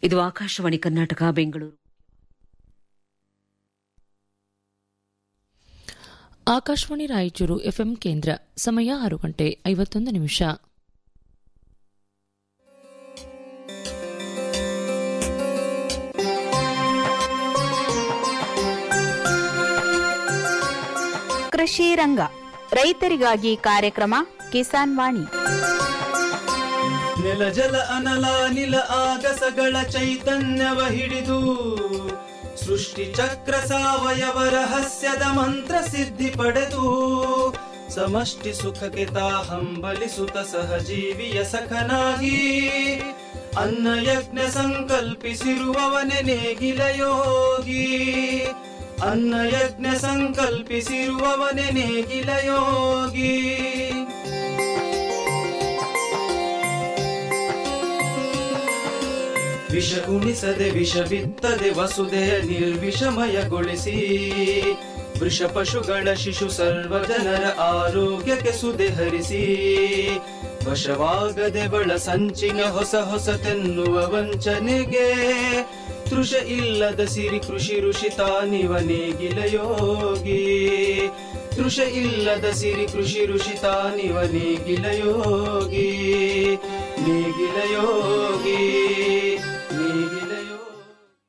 ಇದು ಆಕಾಶವಾಣಿ ಕರ್ನಾಟಕ ಬೆಂಗಳೂರು ಆಕಾಶವಾಣಿ ರಾಯಚೂರು ಎಫ್ಎಂ ಕೇಂದ್ರ ಸಮಯ ಆರು ಗಂಟೆ ಐವತ್ತೊಂದು ನಿಮಿಷ ಕೃಷಿ ರಂಗ ರೈತರಿಗಾಗಿ ಕಾರ್ಯಕ್ರಮ ಕಿಸಾನ್ ವಾಣಿ ನೆಲ ಜಲ ಅನಲ ನಿಲ ಆಗಸಗಳ ಚೈತನ್ಯವ ಹಿಡಿದು ಸೃಷ್ಟಿ ಚಕ್ರ ಸಾವಯವ ರಹಸ್ಯದ ಮಂತ್ರ ಸಿದ್ಧಿ ಪಡೆದು ಸಮಷ್ಟಿ ಸುಖಕ್ಕೆ ತಾ ಹಂಬಲಿಸುತ್ತ ಸಹಜೀವಿಯ ಸಖನಾಗಿ ಅನ್ನ ಯಜ್ಞ ಸಂಕಲ್ಪಿಸಿರುವವನೆ ನೇಗಿಲ ಯೋಗಿ ಅನ್ನ ಯಜ್ಞ ಸಂಕಲ್ಪಿಸಿರುವವನೆ ನೇಗಿಲ ಯೋಗಿ ವಿಷ ಉಣಿಸದೆ ವಿಷ ಬಿತ್ತದೆ ವಸುದೆಯ ನಿರ್ವಿಷಮಯಗೊಳಿಸಿ ವೃಷ ಪಶುಗಳ ಶಿಶು ಸರ್ವ ಜನರ ಆರೋಗ್ಯಕ್ಕೆ ಸುದೆ ಹರಿಸಿ ವಶವಾಗದೆ ಬಳ ಸಂಚಿನ ಹೊಸ ಹೊಸತೆನ್ನುವ ವಂಚನೆಗೆ ತೃಷ ಇಲ್ಲದ ಸಿರಿ ಕೃಷಿ ಋಷಿ ತಾನಿವ ನೇಗಿಲ ಯೋಗಿ ತೃಷ ಇಲ್ಲದ ಸಿರಿ ಕೃಷಿ ಋಷಿ ತಾನಿವ ನೇಗಿಲ ಯೋಗಿ ನೇಗಿಲ ಯೋಗಿ ನೇಗಿಲ ಯೋಗಿ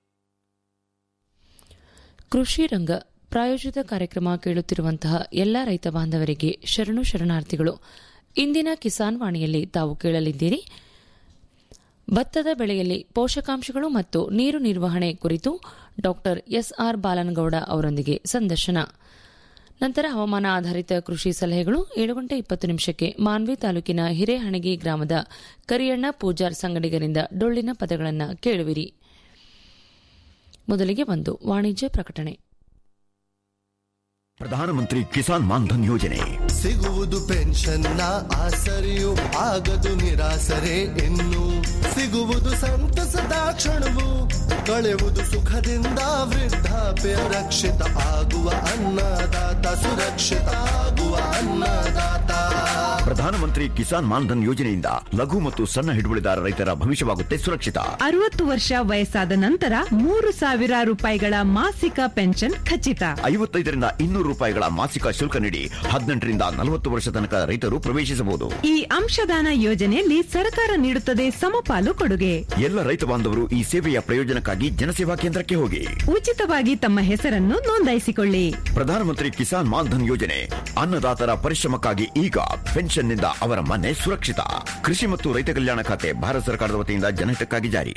ಕೃಷಿ ರಂಗ ಪ್ರಾಯೋಜಿತ ಕಾರ್ಯಕ್ರಮ ಕೇಳುತ್ತಿರುವಂತಹ ಎಲ್ಲ ರೈತ ಬಾಂಧವರಿಗೆ ಶರಣು ಶರಣಾರ್ಥಿಗಳು ಇಂದಿನ ಕಿಸಾನ್ ವಾಣಿಯಲ್ಲಿ ತಾವು ಕೇಳಲಿದ್ದೀರಿ ಭತ್ತದ ಬೆಳೆಯಲ್ಲಿ ಪೋಷಕಾಂಶಗಳು ಮತ್ತು ನೀರು ನಿರ್ವಹಣೆ ಕುರಿತು ಡಾ ಎಸ್ಆರ್ ಬಾಲನಗೌಡ ಅವರೊಂದಿಗೆ ಸಂದರ್ಶನ ನಂತರ ಹವಾಮಾನ ಆಧಾರಿತ ಕೃಷಿ ಸಲಹೆಗಳು ಏಳು ಗಂಟೆ ಇಪ್ಪತ್ತು ನಿಮಿಷಕ್ಕೆ ಮಾನ್ವಿ ತಾಲೂಕಿನ ಹಿರೇಹಣಗಿ ಗ್ರಾಮದ ಕರಿಯಣ್ಣ ಪೂಜಾರ್ ಸಂಗಡಿಗರಿಂದ ಡೊಳ್ಳಿನ ಪದಗಳನ್ನು ಕೇಳುವಿರಿ ಮೊದಲಿಗೆ ಒಂದು ವಾಣಿಜ್ಯ ಪ್ರಕಟಣೆ ಪ್ರಧಾನಮಂತ್ರಿ ಕಿಸಾನ್ ಮಾನ್ಧನ್ ಯೋಜನೆ ಸಿಗುವುದು ಪೆನ್ಷನ್ನ ಆಸರೆಯು ಆಗದು ನಿರಾಸರೆ ಇನ್ನು ಸಿಗುವುದು ಸಂತಸದ ಕ್ಷಣವು ಕಳೆಯುವುದು ಸುಖದಿಂದ ವೃದ್ಧಾಪ್ಯ ರಕ್ಷಿತ ಆಗುವ ಅನ್ನದಾತ ಸುರಕ್ಷಿತ ಆಗುವ ಅನ್ನದಾತ ಪ್ರಧಾನಮಂತ್ರಿ ಕಿಸಾನ್ ಮಾನ್ಧನ್ ಯೋಜನೆಯಿಂದ ಲಘು ಮತ್ತು ಸಣ್ಣ ಹಿಡುವಳಿದಾರ ರೈತರ ಭವಿಷ್ಯವಾಗುತ್ತೆ ಸುರಕ್ಷಿತ ಅರವತ್ತು ವರ್ಷ ವಯಸ್ಸಾದ ನಂತರ ಮೂರು ಸಾವಿರ ರೂಪಾಯಿಗಳ ಮಾಸಿಕ ಪೆನ್ಷನ್ ಖಚಿತ ಐವತ್ತೈದರಿಂದ ಇನ್ನೂರು ರೂಪಾಯಿಗಳ ಮಾಸಿಕ ಶುಲ್ಕ ನೀಡಿ ಹದಿನೆಂಟರಿಂದ ನಲವತ್ತು ವರ್ಷ ತನಕ ರೈತರು ಪ್ರವೇಶಿಸಬಹುದು ಈ ಅಂಶದಾನ ಯೋಜನೆಯಲ್ಲಿ ಸರ್ಕಾರ ನೀಡುತ್ತದೆ ಸಮಪಾಲು ಕೊಡುಗೆ ಎಲ್ಲ ರೈತ ಬಾಂಧವರು ಈ ಸೇವೆಯ ಪ್ರಯೋಜನಕ್ಕಾಗಿ ಜನಸೇವಾ ಕೇಂದ್ರಕ್ಕೆ ಹೋಗಿ ಉಚಿತವಾಗಿ ತಮ್ಮ ಹೆಸರನ್ನು ನೋಂದಾಯಿಸಿಕೊಳ್ಳಿ ಪ್ರಧಾನಮಂತ್ರಿ ಕಿಸಾನ್ ಮಾನ್ಧನ್ ಯೋಜನೆ ಅನ್ನದಾತರ ಪರಿಶ್ರಮಕ್ಕಾಗಿ ಈಗ ಪೆನ್ಷನ್ನಿಂದ ಅವರ ಮನೆ ಸುರಕ್ಷಿತ ಕೃಷಿ ಮತ್ತು ರೈತ ಕಲ್ಯಾಣ ಖಾತೆ ಭಾರತ ಸರ್ಕಾರದ ವತಿಯಿಂದ ಜನಹಿತಕ್ಕಾಗಿ ಜಾರಿ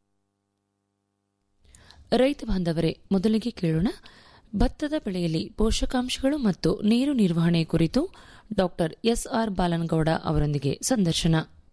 ರೈತ ಬಾಂಧವರೇ ಮೊದಲಿಗೆ ಕೇಳೋಣ ಭತ್ತದ ಬೆಳೆಯಲ್ಲಿ ಪೋಷಕಾಂಶಗಳು ಮತ್ತು ನೀರು ನಿರ್ವಹಣೆ ಕುರಿತು ಡಾ ಎಸ್ಆರ್ ಬಾಲನಗೌಡ ಅವರೊಂದಿಗೆ ಸಂದರ್ಶನ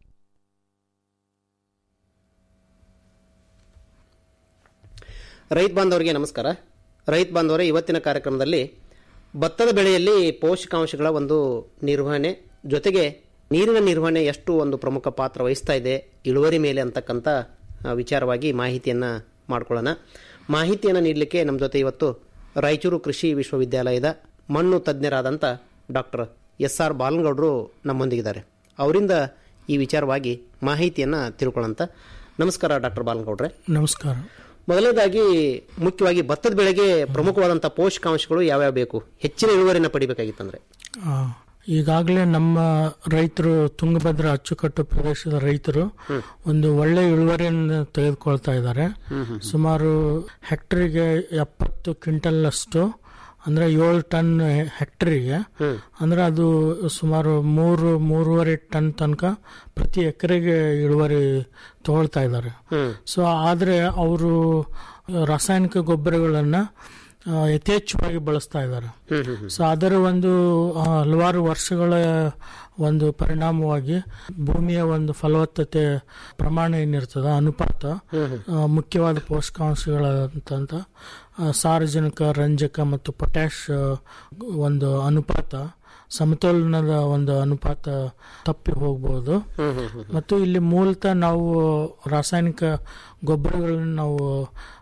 ರೈತ ಬಾಂಧವರಿಗೆ ನಮಸ್ಕಾರ ರೈತ ಬಾಂಧವರೇ ಇವತ್ತಿನ ಕಾರ್ಯಕ್ರಮದಲ್ಲಿ ಭತ್ತದ ಬೆಳೆಯಲ್ಲಿ ಪೋಷಕಾಂಶಗಳ ಒಂದು ನಿರ್ವಹಣೆ ಜೊತೆಗೆ ನೀರಿನ ನಿರ್ವಹಣೆ ಎಷ್ಟು ಒಂದು ಪ್ರಮುಖ ಪಾತ್ರ ವಹಿಸ್ತಾ ಇದೆ ಇಳುವರಿ ಮೇಲೆ ಅಂತಕ್ಕಂಥ ಆ, ವಿಚಾರವಾಗಿ ಮಾಹಿತಿಯನ್ನು ಮಾಡ್ಕೊಳ್ಳೋಣ ಮಾಹಿತಿಯನ್ನು ನೀಡಲಿಕ್ಕೆ ನಮ್ಮ ಜೊತೆ ಇವತ್ತು ರಾಯಚೂರು ಕೃಷಿ ವಿಶ್ವವಿದ್ಯಾಲಯದ ಮಣ್ಣು ತಜ್ಞರಾದಂಥ ಡಾಕ್ಟರ್ ಎಸ್ ಆರ್ ಬಾಲನಗೌಡರು ನಮ್ಮೊಂದಿಗಿದ್ದಾರೆ ಅವರಿಂದ ಈ ವಿಚಾರವಾಗಿ ಮಾಹಿತಿಯನ್ನು ತಿಳ್ಕೊಳ್ಳೋಂಥ ನಮಸ್ಕಾರ ಡಾಕ್ಟರ್ ಬಾಲನಗೌಡ್ರೆ ನಮಸ್ಕಾರ ಮೊದಲನೇದಾಗಿ ಮುಖ್ಯವಾಗಿ ಭತ್ತದ ಬೆಳೆಗೆ ಪ್ರಮುಖವಾದಂತಹ ಪೋಷಕಾಂಶಗಳು ಯಾವ್ಯಾವ ಬೇಕು ಹೆಚ್ಚಿನ ಇಳುವರಿನ ಪಡಿಬೇಕಾಗಿತ್ತಂದ್ರೆ ಈಗಾಗಲೇ ನಮ್ಮ ರೈತರು ತುಂಗಭದ್ರಾ ಅಚ್ಚುಕಟ್ಟು ಪ್ರದೇಶದ ರೈತರು ಒಂದು ಒಳ್ಳೆ ಇಳುವರಿಯನ್ನು ತೆಗೆದುಕೊಳ್ತಾ ಇದ್ದಾರೆ ಸುಮಾರು ಹೆಕ್ಟರಿಗೆ ಎಪ್ಪತ್ತು ಕ್ವಿಂಟಲ್ ಅಷ್ಟು ಅಂದ್ರೆ ಏಳು ಟನ್ ಹೆಕ್ಟರಿಗೆ ಅಂದ್ರೆ ಅದು ಸುಮಾರು ಮೂರು ಮೂರುವರೆ ಟನ್ ತನಕ ಪ್ರತಿ ಎಕರೆಗೆ ಇಳುವರಿ ತಗೊಳ್ತಾ ಇದ್ದಾರೆ ಸೊ ಆದ್ರೆ ಅವರು ರಾಸಾಯನಿಕ ಗೊಬ್ಬರಗಳನ್ನ ಆ, ಯಥೇಚ್ಛವಾಗಿ ಬಳಸ್ತಾ ಇದ್ದಾರೆ ಸೊ ಅದರ ಒಂದು ಆ, ಹಲವಾರು ವರ್ಷಗಳ ಒಂದು ಪರಿಣಾಮವಾಗಿ ಭೂಮಿಯ ಒಂದು ಫಲವತ್ತತೆ ಪ್ರಮಾಣ ಏನಿರ್ತದ ಅನುಪಾತ ಆ, ಮುಖ್ಯವಾದ ಪೋಷಕಾಂಶಗಳಂತ ಆ, ಸಾರಜನಕ ರಂಜಕ ಮತ್ತು ಪೊಟ್ಯಾಶ್ ಆ, ಒಂದು ಅನುಪಾತ ಸಮತೋಲನದ ಒಂದು ಅನುಪಾತ ತಪ್ಪಿ ಹೋಗಬಹುದು ಮತ್ತು ಇಲ್ಲಿ ಮೂಲತಃ ನಾವು ರಾಸಾಯನಿಕ ಗೊಬ್ಬರಗಳನ್ನು ನಾವು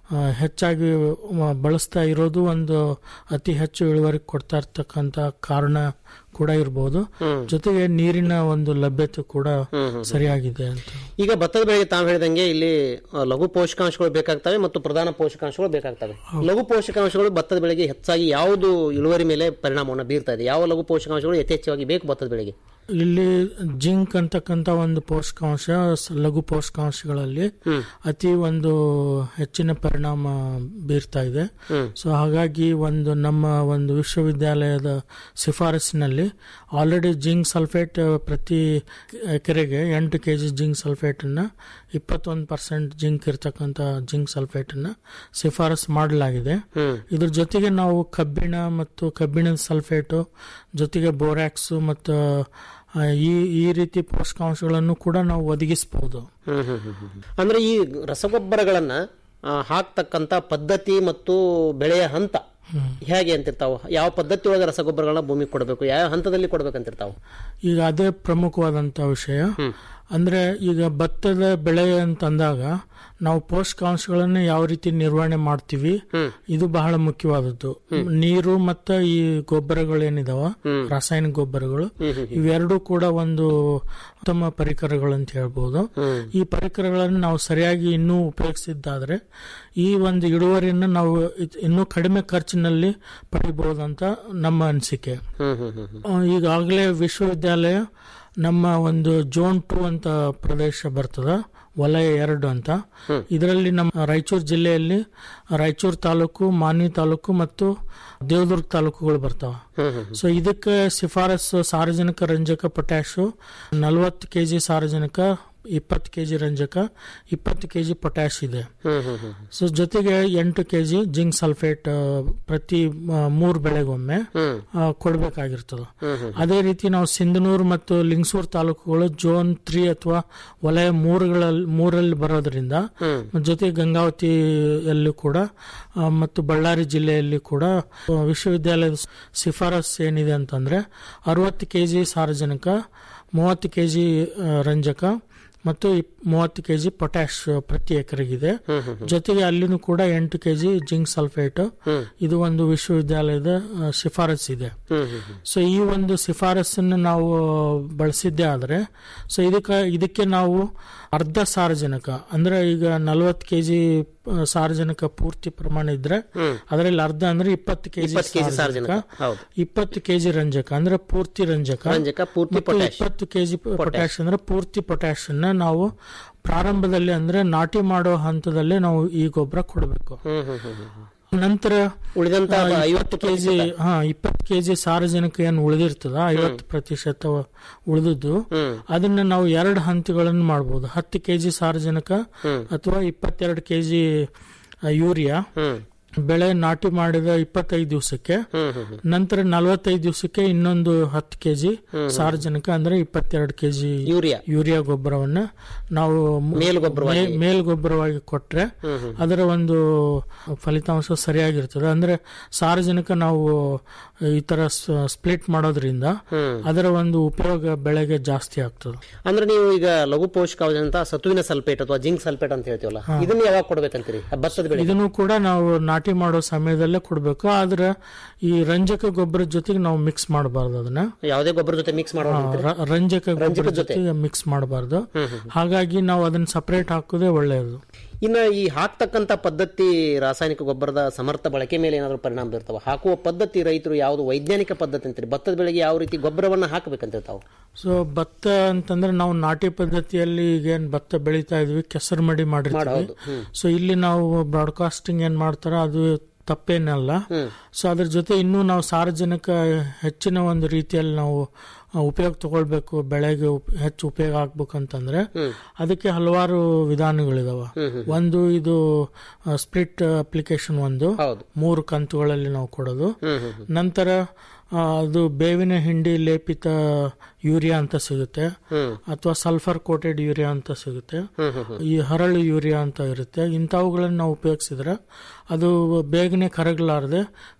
ಆ, ಹೆಚ್ಚಾಗಿ ಮ- ಬಳಸ್ತಾ ಇರೋದು ಒಂದು ಅತಿ ಹೆಚ್ಚು ಇಳುವರಿ ಕೊಡ್ತಾ ಇರ್ತಕ್ಕಂತ ಕಾರಣ ಕೂಡ ಇರಬಹುದು ಜೊತೆಗೆ ನೀರಿನ ಒಂದು ಲಭ್ಯತೆ ಕೂಡ ಸರಿಯಾಗಿದೆ ಅಂತ ಈಗ ಭತ್ತದ ಬೆಳೆಗೆ ತಾವು ಹೇಳಿದಂಗೆ ಇಲ್ಲಿ ಆ, ಲಘು ಪೋಷಕಾಂಶಗಳು ಬೇಕಾಗ್ತವೆ ಮತ್ತು ಪ್ರಧಾನ ಪೋಷಕಾಂಶಗಳು ಬೇಕಾಗ್ತವೆ ಲಘು ಪೋಷಕಾಂಶಗಳು ಭತ್ತದ ಬೆಳೆಗೆ ಹೆಚ್ಚಾಗಿ ಯಾವುದು ಇಳುವರಿ ಮೇಲೆ ಪರಿಣಾಮವನ್ನು ಬೀರ್ತಾ ಇದೆ ಯಾವ ಲಘು ಪೋಷಕಾಂಶಗಳು ಯಥೇಚ್ಛವಾಗಿ ಬೇಕು ಭತ್ತದ ಬೆಳೆಗೆ ಇಲ್ಲಿ ಜಿಂಕ್ ಅಂತಕ್ಕಂತ ಒಂದು ಪೋಷಕಾಂಶ ಸ- ಲಘು ಪೋಷಕಾಂಶಗಳಲ್ಲಿ ಅತಿ ಒಂದು ಹೆಚ್ಚಿನ ಪರಿಣಾಮ ಬೀರ್ತಾ ಇದೆ ಸೊ ಹಾಗಾಗಿ ಒಂದು ನಮ್ಮ ಒಂದು ವಿಶ್ವವಿದ್ಯಾಲಯದ ಶಿಫಾರಸಿನಲ್ಲಿ ಆಲ್ರೆಡಿ ಜಿಂಕ್ ಸಲ್ಫೇಟ್ ಪ್ರತಿ ಎಕರೆಗೆ ಎಂಟು ಕೆ ಜಿ ಜಿಂಕ್ ಸಲ್ಫೇಟ್ ಅನ್ನ ಇಪ್ಪತ್ತೊಂದು ಪರ್ಸೆಂಟ್ ಜಿಂಕ್ ಇರ್ತಕ್ಕಂಥ ಜಿಂಕ್ ಸಲ್ಫೇಟ್ ಅನ್ನ ಶಿಫಾರಸು ಮಾಡಲಾಗಿದೆ ಇದ್ರ ಜೊತೆಗೆ ನಾವು ಕಬ್ಬಿಣ ಮತ್ತು ಕಬ್ಬಿಣದ ಸಲ್ಫೇಟು ಜೊತೆಗೆ ಬೋರ್ಯಾಕ್ಸ್ ಮತ್ತು ಆ, ಈ ಈ ರೀತಿ ಪೋಷಕಾಂಶಗಳನ್ನು ಕೂಡ ನಾವು ಒದಗಿಸಬಹುದು ಅಂದ್ರೆ ಈ ರಸಗೊಬ್ಬರಗಳನ್ನ ಆ, ಹಾಕ್ತಕ್ಕಂತ ಪದ್ಧತಿ ಮತ್ತು ಬೆಳೆಯ ಹಂತ ಹೇಗೆ ಅಂತಿರ್ತಾವ ಯಾವ ಪದ್ಧತಿ ಒಳಗೆ ರಸಗೊಬ್ಬರಗಳನ್ನ ಭೂಮಿಗೆ ಕೊಡಬೇಕು ಯಾವ ಹಂತದಲ್ಲಿ ಕೊಡ್ಬೇಕಂತಿರ್ತಾವ ಈಗ ಅದೇ ಪ್ರಮುಖವಾದಂತ ವಿಷಯ ಅಂದ್ರೆ ಈಗ ಭತ್ತದ ಬೆಳೆ ಅಂತಂದಾಗ ನಾವು ಪೋಷಕಾಂಶಗಳನ್ನು ಯಾವ ರೀತಿ ನಿರ್ವಹಣೆ ಮಾಡ್ತೀವಿ ಇದು ಬಹಳ ಮುಖ್ಯವಾದದ್ದು ನೀರು ಮತ್ತು ಈ ಗೊಬ್ಬರಗಳೇನಿದಾವ ರಾಸಾಯನಿಕ ಗೊಬ್ಬರಗಳು ಇವೆರಡೂ ಕೂಡ ಒಂದು ಉತ್ತಮ ಪರಿಕರಗಳು ಅಂತ ಹೇಳ್ಬೋದು ಈ ಪರಿಕರಗಳನ್ನು ನಾವು ಸರಿಯಾಗಿ ಇನ್ನೂ ಉಪಯೋಗಿಸಿದ್ದಾದ್ರೆ ಈ ಒಂದು ಇಳುವರಿಯನ್ನು ನಾವು ಇದ್- ಇನ್ನೂ ಕಡಿಮೆ ಖರ್ಚಿನಲ್ಲಿ ಪಡಿಬಹುದಂತ ನಮ್ಮ ಅನಿಸಿಕೆ ಆ, ಈಗಾಗಲೇ ವಿಶ್ವವಿದ್ಯಾಲಯ ನಮ್ಮ ಒಂದು ಜೋನ್ ಟು ಅಂತ ಪ್ರದೇಶ ಬರ್ತದ ವಲಯ ಎರಡು ಅಂತ ಇದರಲ್ಲಿ ನಮ್ಮ ರಾಯಚೂರು ಜಿಲ್ಲೆಯಲ್ಲಿ ರಾಯಚೂರು ತಾಲೂಕು ಮಾನ್ವಿ ತಾಲೂಕು ಮತ್ತು ದೇವದುರ್ಗ ತಾಲೂಕುಗಳು ಬರ್ತಾವ ಸೊ ಇದಕ್ಕೆ ಶಿಫಾರಸು ಸಾರಜನಕ ರಂಜಕ ಪೊಟ್ಯಾಶು ನಲವತ್ತು ಕೆಜಿ ಸಾರಜನಕ ಇಪ್ಪತ್ತು ಕೆಜಿ ರಂಜಕ ಇಪ್ಪತ್ತು ಕೆಜಿ ಪೊಟ್ಯಾಶ್ ಇದೆ ಸೊ ಜೊತೆಗೆ ಎಂಟು ಕೆಜಿ ಜಿಂಕ್ ಸಲ್ಫೇಟ್ ಆ, ಪ್ರತಿ ಆ, ಮೂರು ಬೆಳೆಗೊಮ್ಮೆ ಆ, ಕೊಡ್ಬೇಕಾಗಿರ್ತದೆ ಅದೇ ರೀತಿ ನಾವು ಸಿಂಧನೂರು ಮತ್ತು ಲಿಂಗಸೂರು ತಾಲೂಕುಗಳು ಜೋನ್ ತ್ರೀ ಅಥವಾ ವಲಯ ಮೂರುಗಳಲ್ಲಿ ಮೂರಲ್ಲಿ ಬರೋದ್ರಿಂದ ಜೊತೆಗೆ ಗಂಗಾವತಿಯಲ್ಲೂ ಕೂಡ ಆ, ಮತ್ತು ಬಳ್ಳಾರಿ ಜಿಲ್ಲೆಯಲ್ಲಿ ಕೂಡ ಆ, ವಿಶ್ವವಿದ್ಯಾಲಯದ ಶಿಫಾರಸ್ ಏನಿದೆ ಅಂತಂದ್ರೆ ಅರವತ್ತು ಕೆಜಿ ಸಾರಜನಕ ಮೂವತ್ತು ಕೆಜಿ ರಂಜಕ ಮತ್ತು ಇಪ್- ಮೂವತ್ತು ಕೆಜಿ ಪೊಟ್ಯಾಶ್ ಪ್ರತಿ ಎಕರೆಗಿದೆ ಜೊತೆಗೆ ಅಲ್ಲಿನೂ ಕೂಡ ಎಂಟು ಕೆಜಿ ಜಿಂಕ್ ಸಲ್ಫೇಟ್ ಇದು ಒಂದು ವಿಶ್ವವಿದ್ಯಾಲಯದ ಆ, ಶಿಫಾರಸ್ ಇದೆ ಸೊ ಈ ಒಂದು ಶಿಫಾರಸನ್ನು ನಾವು ಬಳಸಿದ್ದೇ ಆದ್ರೆ ಸೊ ಇದಕ್ಕೆ ಇದಕ್ಕೆ ನಾವು ಅರ್ಧ ಸಾರಜನಕ ಅಂದ್ರೆ ಈಗ ನಲವತ್ತು ಕೆಜಿ ಸಾರಜನಕ ಪೂರ್ತಿ ಪ್ರಮಾಣ ಇದ್ರೆ ಅದರಲ್ಲಿ ಅರ್ಧ ಅಂದ್ರೆ ಇಪ್ಪತ್ತು ಕೆಜಿ 20 kg ಸಾರಜನಕ, ಹೌದು. ಇಪ್ಪತ್ತು ಕೆಜಿ ರಂಜಕ ಅಂದ್ರೆ ಪೂರ್ತಿ ರಂಜಕ ರಂಜಕ, ಪೂರ್ತಿ ಮತ್ತು ಪೊಟ್ಯಾಶ್. ಇಪ್ಪತ್ತು ಕೆಜಿ ಪೊಟ್ಯಾಶ್ ಅಂದ್ರೆ ಪೂರ್ತಿ ಪೊಟ್ಯಾಶ್ ಅನ್ನ ನಾವು ಪ್ರಾರಂಭದಲ್ಲಿ ಅಂದ್ರೆ ನಾಟಿ ಮಾಡೋ ಹಂತದಲ್ಲೇ ನಾವು ಈ ಗೊಬ್ಬರ ಕೊಡಬೇಕು ನಂತರ ಉಳಿದಂತ ಆ, ಐವತ್ತು ಇಪ್ಪತ್ತು ಕೆಜಿ ಹಾ ಇಪ್ಪತ್ತು ಕೆಜಿ ಸಾರಜನಕ ಏನು ಉಳಿದಿರ್ತದ ಐವತ್ತು ಪ್ರತಿಶತ ಉಳಿದದ್ದು ಅದನ್ನ ನಾವು ಎರಡು ಹಂತಗಳನ್ನು ಮಾಡಬಹುದು ಹತ್ತು ಕೆಜಿ ಸಾರಜನಕ ಅಥವಾ ಇಪ್ಪತ್ತೆರಡು ಕೆಜಿ ಯೂರಿಯಾ ಬೆಳೆ ನಾಟಿ ಮಾಡಿದ ಇಪ್ಪತ್ತೈದು ದಿವಸಕ್ಕೆ ನಂತರ ನಲವತ್ತೈದು ದಿವಸಕ್ಕೆ ಇನ್ನೊಂದು ಹತ್ತು ಕೆಜಿ ಸಾರಜನಕ ಅಂದ್ರೆ ಇಪ್ಪತ್ತೆರಡು ಕೆಜಿ ಯೂರಿಯಾ ಯೂರಿಯಾ ಗೊಬ್ಬರವನ್ನ ನಾವು ಮು- ಮೇಲ್ಗೊಬ್ಬರವಾಗಿ. ಮೇ- ಮೇಲ್ಗೊಬ್ಬರವಾಗಿ ಕೊಟ್ರೆ ಅದರ ಒಂದು ಫಲಿತಾಂಶ ಸರಿಯಾಗಿರ್ತದೆ ಅಂದ್ರೆ ಸಾರಜನಕ ನಾವು ಈ ತರ ಸ್ಪ್ಲಿಟ್ ಮಾಡೋದ್ರಿಂದ ಅದರ ಒಂದು ಉಪಯೋಗ ಬೆಳೆಗೆ ಜಾಸ್ತಿ ಆಗ್ತದೆ ಅಂದ್ರೆ ನೀವು ಈಗ ಲಘು ಪೋಷಕಾಂಶ ಅಂತ ಸತುವಿನ ಸಲ್ಫೇಟ್ ಅಥವಾ ಜಿಂಕ್ ಸಲ್ಫೇಟ್ ಅಂತ ಹೇಳ್ತೀವಲ್ಲ ಇದನ್ನ ಯಾವಾಗ ಕೊಡ್ಬೇಕಂತೀರಿ ಆ ಭತ್ತದ ಬೆಳೆ ಇದನ್ನು ಕೂಡ ನಾವು ನಾಟಿ ಮಾಡೋ ಸಮಯದಲ್ಲೇ ಕೊಡಬೇಕು ಆದ್ರೆ ಈ ರಂಜಕ ಗೊಬ್ಬರದ ಜೊತೆಗೆ ನಾವು ಮಿಕ್ಸ್ ಮಾಡಬಾರ್ದು ಅದನ್ನ ಯಾವುದೇ ಗೊಬ್ಬರ ಜೊತೆ ಮಿಕ್ಸ್ ಮಾಡೋದು ರ- ರಂಜಕ ಗೊಬ್ಬರ ಜೊತೆಗೆ ಮಿಕ್ಸ್ ಮಾಡಬಾರ್ದು ಹಾಗಾಗಿ ನಾವು ಅದನ್ನ ಸಪರೇಟ್ ಹಾಕೋದೇ ಒಳ್ಳೆಯದು ಇನ್ನ ಈ ಹಾಕ್ತಕ್ಕಂತ ಪದ್ಧತಿ ರಾಸಾಯನಿಕ ಗೊಬ್ಬರದ ಸಮರ್ಥ ಬಳಕೆ ಮೇಲೆ ಏನಾದರೂ ಪರಿಣಾಮ ಬೀರ್ತಾವ ಹಾಕುವ ಪದ್ಧತಿ ರೈತರು ಯಾವುದು ವೈಜ್ಞಾನಿಕ ಪದ್ಧತಿ ಅಂತೀರಿ ಭತ್ತದ ಬೆಳೆಗೆ ಯಾವ ರೀತಿ ಗೊಬ್ಬರವನ್ನ ಹಾಕಬೇಕಂತ ತಾವು ಸೊ ಭತ್ತ ಅಂತಂದ್ರೆ ನಾವು ನಾಟಿ ಪದ್ಧತಿಯಲ್ಲಿ ಈಗೇನ್ ಭತ್ತ ಬೆಳಿತಾ ಇದ್ವಿ ಕೆಸರು ಮಡಿ ಮಾಡಿರ್ತೀವಿ ಹೌದು. ಸೊ ಇಲ್ಲಿ ನಾವು ಬ್ರಾಡ್ಕಾಸ್ಟಿಂಗ್ ಏನ್ ಮಾಡ್ತಾರ ಅದು ತಪ್ಪೇನಲ್ಲ ಸೊ ಅದ್ರ ಜೊತೆ ಇನ್ನೂ ನಾವು ಸಾರ್ವಜನಿಕ ಹೆಚ್ಚಿನ ಒಂದು ರೀತಿಯಲ್ಲಿ ನಾವು ಆ, ಉಪಯೋಗ ತಗೊಳ್ಬೇಕು ಬೆಳೆಗೆ ಉಪ್- ಹೆಚ್ಚು ಉಪಯೋಗ ಆಗ್ಬೇಕಂತಂದ್ರೆ ಅದಕ್ಕೆ ಹಲವಾರು ವಿಧಾನಗಳಿದಾವ ಒಂದು ಇದು ಸ್ಪ್ಲಿಟ್ ಅಪ್ಲಿಕೇಶನ್ ಒಂದು ಹೌದು. ಮೂರು ಕಂತುಗಳಲ್ಲಿ ನಾವು ಕೊಡೋದು ನಂತರ ಆ, ಅದು ಬೇವಿನ ಹಿಂಡಿ ಲೇಪಿತ ಯೂರಿಯಾ ಅಂತ ಸಿಗುತ್ತೆ ಅಥವಾ ಸಲ್ಫರ್ ಕೋಟೆಡ್ ಯೂರಿಯಾ ಅಂತ ಸಿಗುತ್ತೆ ಈ ಹರಳು ಯೂರಿಯಾ ಅಂತ ಇರುತ್ತೆ ಇಂಥವುಗಳನ್ನ ನಾವು ಉಪಯೋಗಿಸಿದ್ರೆ ಅದು ಬೇಗನೆ ಕರಗಲಾರದೆ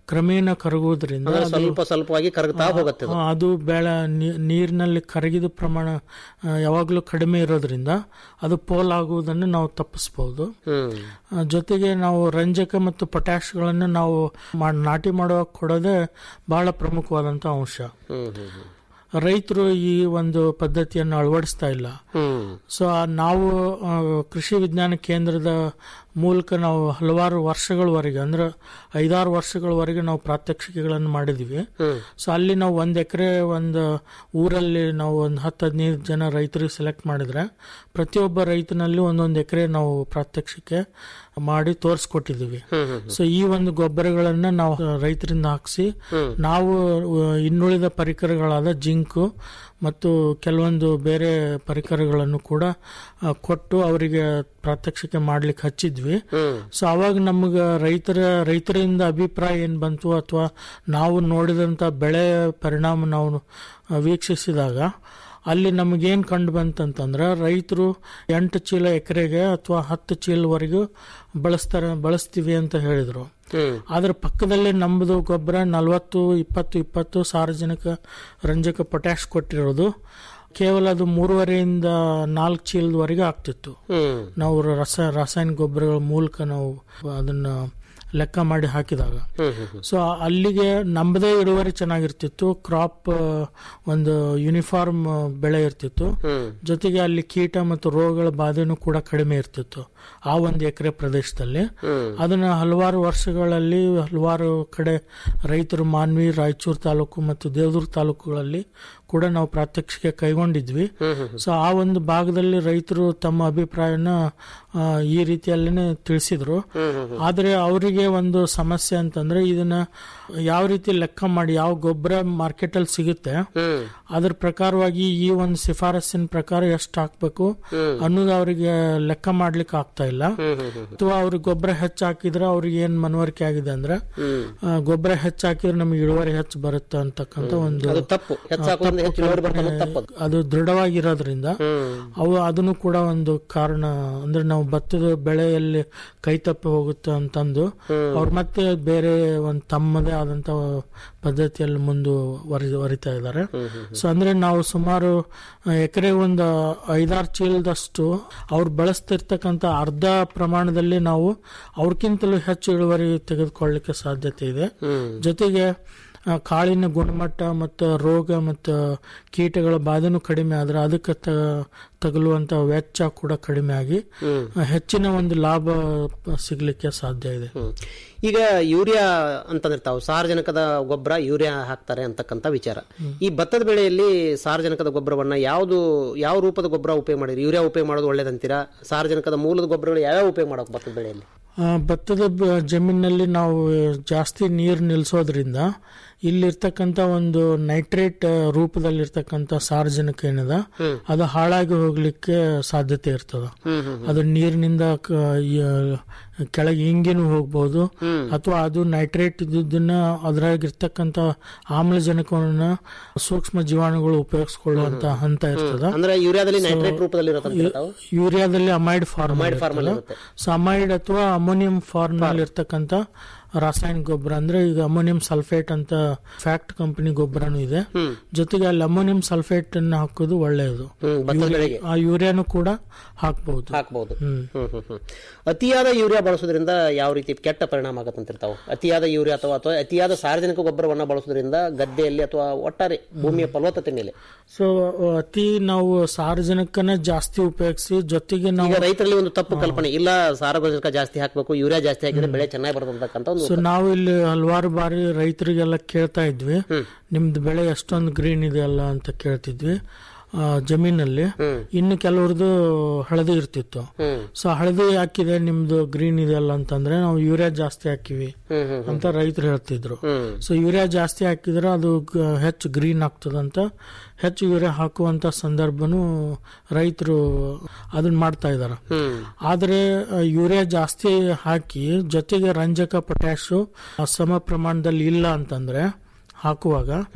ಕ್ರಮೇಣ ಕರಗುವುದರಿಂದ ಅಂದ್ರೆ ಅದು- ಸ್ವಲ್ಪ ಸ್ವಲ್ಪವಾಗಿ ಕರಗ್ತಾ ಹೋಗುತ್ತೆ ಅದು. ಆ, ಅದು ಬೆಳೆ ನೀ- ನೀರಿನಲ್ಲಿ ಕರಗಿದ ಪ್ರಮಾಣ ಆ, ಯಾವಾಗಲೂ ಕಡಿಮೆ ಇರೋದ್ರಿಂದ ಅದು ಪೋಲ್ ಆಗುವುದನ್ನು ನಾವು ತಪ್ಪಿಸಬಹುದು ಹ್ಮ್ ಆ, ಜೊತೆಗೆ ನಾವು ರಂಜಕ ಮತ್ತು ಪೊಟ್ಯಾಶ್ಗಳನ್ನು ನಾವು ಮಾ- ನಾಟಿ ಮಾಡುವಾಗ ಕೊಡೋದೇ ಬಹಳ ಪ್ರಮುಖವಾದಂತ ಅಂಶ ಹ್ಮ್ ಹ್ಮ್ ಹ್ಮ್ ರೈತರು ಈ ಒಂದು ಪದ್ಧತಿಯನ್ನು ಅಳವಡಿಸ್ತಾ ಇಲ್ಲ ಹ್ಮ್ ಸೊ ಆ ನಾವು ಆ, ಕೃಷಿ ವಿಜ್ಞಾನ ಕೇಂದ್ರದ ಮೂಲಕ ನಾವು ಹಲವಾರು ವರ್ಷಗಳವರೆಗೆ ಅಂದ್ರೆ ಐದಾರು ವರ್ಷಗಳವರೆಗೆ ನಾವು ಪ್ರಾತ್ಯಕ್ಷಿಕೆಗಳನ್ನು ಮಾಡಿದೀವಿ ಹ್ಮ್. ಸೊ ಅಲ್ಲಿ ನಾವು ಒಂದ್ ಎಕರೆ ಒಂದು ಊರಲ್ಲಿ ನಾವು ಒಂದು ಹತ್ತು ಹದಿನೈದು ಜನ ರೈತರಿಗೆ ಸೆಲೆಕ್ಟ್ ಮಾಡಿದ್ರೆ ಪ್ರತಿಯೊಬ್ಬ ರೈತನಲ್ಲಿ ಒಂದೊಂದು ಎಕರೆ ನಾವು ಪ್ರಾತ್ಯಕ್ಷಿಕೆ ಮಾಡಿ ತೋರಿಸ್ಕೊಟ್ಟಿದೀವಿ ಸೊ ಈ ಒಂದು ಗೊಬ್ಬರಗಳನ್ನ ನಾವು ರೈತರಿಂದ ಹಾಕಿಸಿ ನಾವು ಆ, ಇನ್ನುಳಿದ ಪರಿಕರಗಳಾದ ಜಿಂಕು ಮತ್ತು ಕೆಲವೊಂದು ಬೇರೆ ಪರಿಕರಗಳನ್ನು ಕೂಡ ಆ, ಕೊಟ್ಟು ಅವರಿಗೆ ಪ್ರಾತ್ಯಕ್ಷಿಕೆ ಮಾಡ್ಲಿಕ್ಕೆ ಹಚ್ಚಿದ್ವಿ ಸೊ ಅವಾಗ ನಮ್ಗ ರೈತರ ರೈತರಿಂದ ಅಭಿಪ್ರಾಯ ಏನ್ ಬಂತು ಅಥವಾ ನಾವು ನೋಡಿದಂತ ಬೆಳೆ ಪರಿಣಾಮ ನಾವು ಆ, ವೀಕ್ಷಿಸಿದಾಗ ಅಲ್ಲಿ ನಮಗೇನ್ ಕಂಡು ಬಂತಂತಂದ್ರೆ ರೈತರು ಎಂಟು ಚೀಲ ಎಕರೆಗೆ ಅಥವಾ ಹತ್ತು ಚೀಲವರೆಗೂ ಬಳಸ್ತಾರೆ ಬಳಸ್ತೀವಿ ಅಂತ ಹೇಳಿದ್ರು ಆದ್ರೆ ಪಕ್ಕದಲ್ಲೇ ನಮ್ಮದು ಗೊಬ್ಬರ ನಲವತ್ತು ಇಪ್ಪತ್ತು ಇಪ್ಪತ್ತು ಸಾರ್ವಜನಿಕ ರಂಜಕ ಪೊಟ್ಯಾಶ್ ಕೊಟ್ಟಿರೋದು ಕೇವಲ ಅದು ಮೂರುವರೆಯಿಂದ ನಾಲ್ಕು ಚೀಲದವರೆಗೆ ಆಗ್ತಿತ್ತು ಹ್ಮ್ ನಾವು ರಸ ರಾಸಾಯನಿಕ ಗೊಬ್ಬರಗಳ ಮೂಲಕ ನಾವು ಅದನ್ನ ಲೆಕ್ಕ ಮಾಡಿ ಹಾಕಿದಾಗ ಸೊ ಅಲ್ಲಿಗೆ ನಮ್ಮದೇ ಇಳುವರಿ ಚೆನ್ನಾಗಿರ್ತಿತ್ತು ಕ್ರಾಪ್ ಒಂದು ಯೂನಿಫಾರ್ಮ್ ಬೆಳೆ ಇರ್ತಿತ್ತು ಜೊತೆಗೆ ಅಲ್ಲಿ ಕೀಟ ಮತ್ತು ರೋಗಗಳ ಬಾಧೆನೂ ಕೂಡ ಕಡಿಮೆ ಇರ್ತಿತ್ತು ಆ ಒಂದು ಎಕರೆ ಪ್ರದೇಶದಲ್ಲಿ ಅದನ್ನ ಹಲವಾರು ವರ್ಷಗಳಲ್ಲಿ ಹಲವಾರು ಕಡೆ ರೈತರು ಮಾನ್ವಿ ರಾಯಚೂರು ತಾಲೂಕು ಮತ್ತು ದೇವದುರ್ಗ ತಾಲೂಕುಗಳಲ್ಲಿ ಕೂಡ ನಾವು ಪ್ರಾತ್ಯಕ್ಷಿಕೆ ಕೈಗೊಂಡಿದ್ವಿ ಸೊ ಆ ಒಂದು ಭಾಗದಲ್ಲಿ ರೈತರು ತಮ್ಮ ಅಭಿಪ್ರಾಯನ ಆ, ಈ ರೀತಿಯಲ್ಲೇನೆ ತಿಳಿಸಿದ್ರು ಆದ್ರೆ ಅವರಿಗೆ ಒಂದು ಸಮಸ್ಯೆ ಅಂತಂದ್ರೆ ಇದನ್ನ ಯಾವ ರೀತಿ ಲೆಕ್ಕ ಮಾಡಿ ಯಾವ ಗೊಬ್ಬರ ಮಾರ್ಕೆಟ್ ಅಲ್ಲಿ ಸಿಗುತ್ತೆ ಅದ್ರ ಪ್ರಕಾರವಾಗಿ ಈ ಒಂದು ಶಿಫಾರಸ್ಸಿನ ಪ್ರಕಾರ ಎಷ್ಟು ಹಾಕ್ಬೇಕು ಅನ್ನೋದು ಅವರಿಗೆ ಲೆಕ್ಕ ಮಾಡ್ಲಿಕ್ಕೆ ಆಗ್ತಾ ಇಲ್ಲ ಅಥವಾ ಅವ್ರಿಗೆ ಗೊಬ್ಬರ ಹೆಚ್ಚು ಹಾಕಿದ್ರೆ ಅವ್ರಿಗೆ ಏನ್ ಮನವರಿಕೆ ಆಗಿದೆ ಅಂದ್ರೆ ಆ, ಗೊಬ್ಬರ ಹೆಚ್ಚು ಹಾಕಿದ್ರೆ ನಮ್ಗೆ ಇಳುವರಿ ಹೆಚ್ಚು ಬರುತ್ತೆ ಅಂತಕ್ಕಂತ ಒಂದು ಅದು ತಪ್ಪು ಹೆಚ್ಚು ಹಾಕೋದ್ರಿಂದ ಹೆಚ್ಚು ಇಳುವರಿ ಬರ್ತದೆ ಅನ್ನೋದು ತಪ್ಪು ಅದು. ಅದು ದೃಢವಾಗಿರೋದ್ರಿಂದ ಅವು ಅದನ್ನು ಕೂಡ ಒಂದು ಕಾರಣ ಅಂದ್ರೆ ನಾವು ಭತ್ತದ ಬೆಳೆಯಲ್ಲಿ ಕೈ ತಪ್ಪಿ ಹೋಗುತ್ತೆ ಅಂತಂದು ಅವ್ರು ಮತ್ತೆ ಬೇರೆ ಒಂದು ತಮ್ಮದೇ ಆದಂತ ಪದ್ಧತಿಯಲ್ಲಿ ಮುಂದುವರಿತಾ ಇದ್ದಾರೆ ಸೊ ಅಂದ್ರೆ ನಾವು ಸುಮಾರು ಎಕರೆ ಒಂದು ಐದಾರು ಚೀಲದಷ್ಟು ಅವ್ರು ಬಳಸ್ತಿರ್ತಕ್ಕಂಥ ಅರ್ಧ ಪ್ರಮಾಣದಲ್ಲಿ ನಾವು ಅವ್ರಕ್ಕಿಂತಲೂ ಹೆಚ್ಚು ಇಳುವರಿ ತೆಗೆದುಕೊಳ್ಳಲಿಕ್ಕೆ ಸಾಧ್ಯತೆ ಇದೆ ಜೊತೆಗೆ ಆ, ಕಾಳಿನ ಗುಣಮಟ್ಟ ಮತ್ತು ರೋಗ ಮತ್ತು ಕೀಟಗಳ ಬಾಧೆನೂ ಕಡಿಮೆ ಆದ್ರೆ ಅದಕ್ಕೆ ತ- ತಗಲುವಂತ ವೆಚ್ಚ ಕೂಡ ಕಡಿಮೆ ಆಗಿ ಆ, ಹೆಚ್ಚಿನ ಒಂದು ಲಾಭ ಸಿಗ್ಲಿಕ್ಕೆ ಸಾಧ್ಯ ಇದೆ ಹ್ಮ್. ಈಗ ಯೂರಿಯಾ ಅಂತಂದ್ರೆ ತಾವು ಸಾರ್ವಜನಿಕದ ಗೊಬ್ಬರ ಯೂರಿಯಾ ಹಾಕ್ತಾರೆ ಅಂತಕ್ಕಂಥ ವಿಚಾರ ಈ ಭತ್ತದ ಬೆಳೆಯಲ್ಲಿ ಸಾರ್ವಜನಿಕದ ಗೊಬ್ಬರವನ್ನ ಯಾವುದು ಯಾವ ರೂಪದ ಗೊಬ್ಬರ ಉಪಯೋಗ ಮಾಡಿರಿ ಯೂರಿಯಾ ಉಪಯೋಗ ಮಾಡೋದು ಒಳ್ಳೇದಂತೀರಾ ಸಾರ್ವಜನಿಕದ ಮೂಲದ ಗೊಬ್ಬರಗಳು ಯಾವ್ಯಾವ ಉಪಯೋಗ ಮಾಡೋಕೆ ಭತ್ತದ ಬೆಳೆಯಲ್ಲಿ ಆ, ಭತ್ತದ ಬ- ಜಮೀನಿನಲ್ಲಿ ನಾವು ಜಾಸ್ತಿ ನೀರು ನಿಲ್ಲಿಸೋದ್ರಿಂದ ಇಲ್ಲಿರ್ತಕ್ಕಂಥ ಒಂದು ನೈಟ್ರೇಟ್ ರೂಪದಲ್ಲಿರ್ತಕ್ಕಂಥ ಸಾರ್ವಜನಿಕ ಏನದ ಅದು ಹಾಳಾಗಿ ಹೋಗ್ಲಿಕ್ಕೆ ಸಾಧ್ಯತೆ ಇರ್ತದ ಅದು ನೀರಿನಿಂದ ಕ- ಯ- ಕೆಳಗೆ ಹಿಂಗೇನು ಹೋಗ್ಬಹುದು ಅಥವಾ ಅದು ನೈಟ್ರೇಟ್ ಇದ್ದದನ್ನ ಅದ್ರಾಗಿರ್ತಕ್ಕಂಥ ಆಮ್ಲಜನಕವನ್ನ ಸೂಕ್ಷ್ಮ ಜೀವಾಣುಗಳು ಉಪಯೋಗಿಸ್ಕೊಳ್ಳುವಂತ ಹಂತ ಇರ್ತದ ಅಂದ್ರೆ ಯೂರಿಯಾದಲ್ಲಿ ನೈಟ್ರೇಟ್ ರೂಪದಲ್ಲಿ ಇರುತ್ತೆ ತಾವು ಯೂರಿಯಾದಲ್ಲಿ ಅಮೈಡ್ ಫಾರ್ಮ್ Amide form ಅಲ್ಲಿ ಇರುತ್ತೆ. ಸೊ ಅಮೈಡ್ ಅಥವಾ ಅಮೋನಿಯಂ ಫಾರ್ಮ್ ನಲ್ಲಿ ಇರ್ತಕ್ಕಂಥ ರಾಸಾಯನಿಕ ಗೊಬ್ಬರ ಅಂದ್ರೆ ಈಗ ಅಮೋನಿಯಂ ಸಲ್ಫೇಟ್ ಅಂತ ಫ್ಯಾಕ್ಟ್ ಕಂಪನಿ ಗೊಬ್ಬರನು ಇದೆ ಜೊತೆಗೆ ಅಲ್ಲಿ ಅಮೋನಿಯಂ ಸಲ್ಫೇಟ್ ಅನ್ನ ಹಾಕೋದು ಒಳ್ಳೆಯದು ಹ್ಮ್, ಭತ್ತದ ಬೆಳೆಗೆ ಆ ಯೂರಿಯಾನು ಕೂಡ ಹಾಕ್ಬಹುದು ಹಾಕ್ಬಹುದು ಹ್ಮ್ ಹ್ಮ್ ಹ್ಮ್. ಅತಿಯಾದ ಯೂರಿಯಾ ಬಳಸೋದ್ರಿಂದ ಯಾವ ರೀತಿ ಕೆಟ್ಟ ಪರಿಣಾಮ ಆಗತ್ತಂತಿರ್ತಾವ ಅತಿಯಾದ ಯೂರಿಯಾ ಅಥವಾ ಅಥವಾ ಅತಿಯಾದ ಸಾರ್ವಜನಿಕ ಗೊಬ್ಬರವನ್ನ ಬಳಸೋದ್ರಿಂದ ಗದ್ದೆಯಲ್ಲಿ ಅಥವಾ ಒಟ್ಟಾರೆ ಭೂಮಿಯ ಫಲವತ್ತತೆ ಮೇಲೆ ಸೊ ಅತಿ ನಾವು ಸಾರ್ವಜನಿಕನ ಜಾಸ್ತಿ ಉಪಯೋಗಿಸಿ ಜೊತೆಗೆ ನಾವು ಈಗ ರೈತರಲ್ಲಿ ಒಂದು ತಪ್ಪು ಕಲ್ಪನೆ ಇಲ್ಲ ಸಾರ್ವಜನಿಕ ಜಾಸ್ತಿ ಹಾಕಬೇಕು ಯೂರಿಯಾ ಜಾಸ್ತಿ ಹಾಕಿದ್ರೆ ಬೆಳೆ ಚೆನ್ನಾಗಿ ಬರ್ತದೆ ಅಂತಕ್ಕಂಥ ಒಂದು ಸೊ ನಾವು ಇಲ್ಲಿ ಹಲವಾರು ಬಾರಿ ರೈತರಿಗೆಲ್ಲ ಕೇಳ್ತಾ ಇದ್ವಿ ನಿಮ್ದು ಬೆಳೆ ಎಷ್ಟೊಂದು ಗ್ರೀನ್ ಇದೆಯಲ್ಲ ಅಂತ ಕೇಳ್ತಿದ್ವಿ ಆ, ಜಮೀನಲ್ಲಿ ಇನ್ನು ಕೆಲವ್ರದ್ದು ಹಳದಿ ಇರ್ತಿತ್ತು ಸೊ ಹಳದಿ ಹಾಕಿದೆ ನಿಮ್ದು ಗ್ರೀನ್ ಇದೆಯಲ್ಲ ಅಂತಂದ್ರೆ ನಾವು ಯೂರಿಯಾ ಜಾಸ್ತಿ ಹಾಕಿವಿ ಅಂತ ರೈತರು ಹೇಳ್ತಿದ್ರು ಸೊ ಯೂರಿಯಾ ಜಾಸ್ತಿ ಹಾಕಿದ್ರೆ ಅದು ಗ- ಹೆಚ್ಚು ಗ್ರೀನ್ ಆಗ್ತದಂತ ಹೆಚ್ಚು ಯೂರಿಯಾ ಹಾಕುವಂತ ಸಂದರ್ಭನು ರೈತರು ಅದನ್ನ ಮಾಡ್ತಾ ಇದಾರೆ ಆದ್ರೆ ಆ, ಯೂರಿಯಾ ಜಾಸ್ತಿ ಹಾಕಿ ಜೊತೆಗೆ ರಂಜಕ ಪೊಟ್ಯಾಶು ಸಮ ಪ್ರಮಾಣದಲ್ಲಿ ಇಲ್ಲ ಅಂತಂದ್ರೆ ಹಾಕುವಾಗ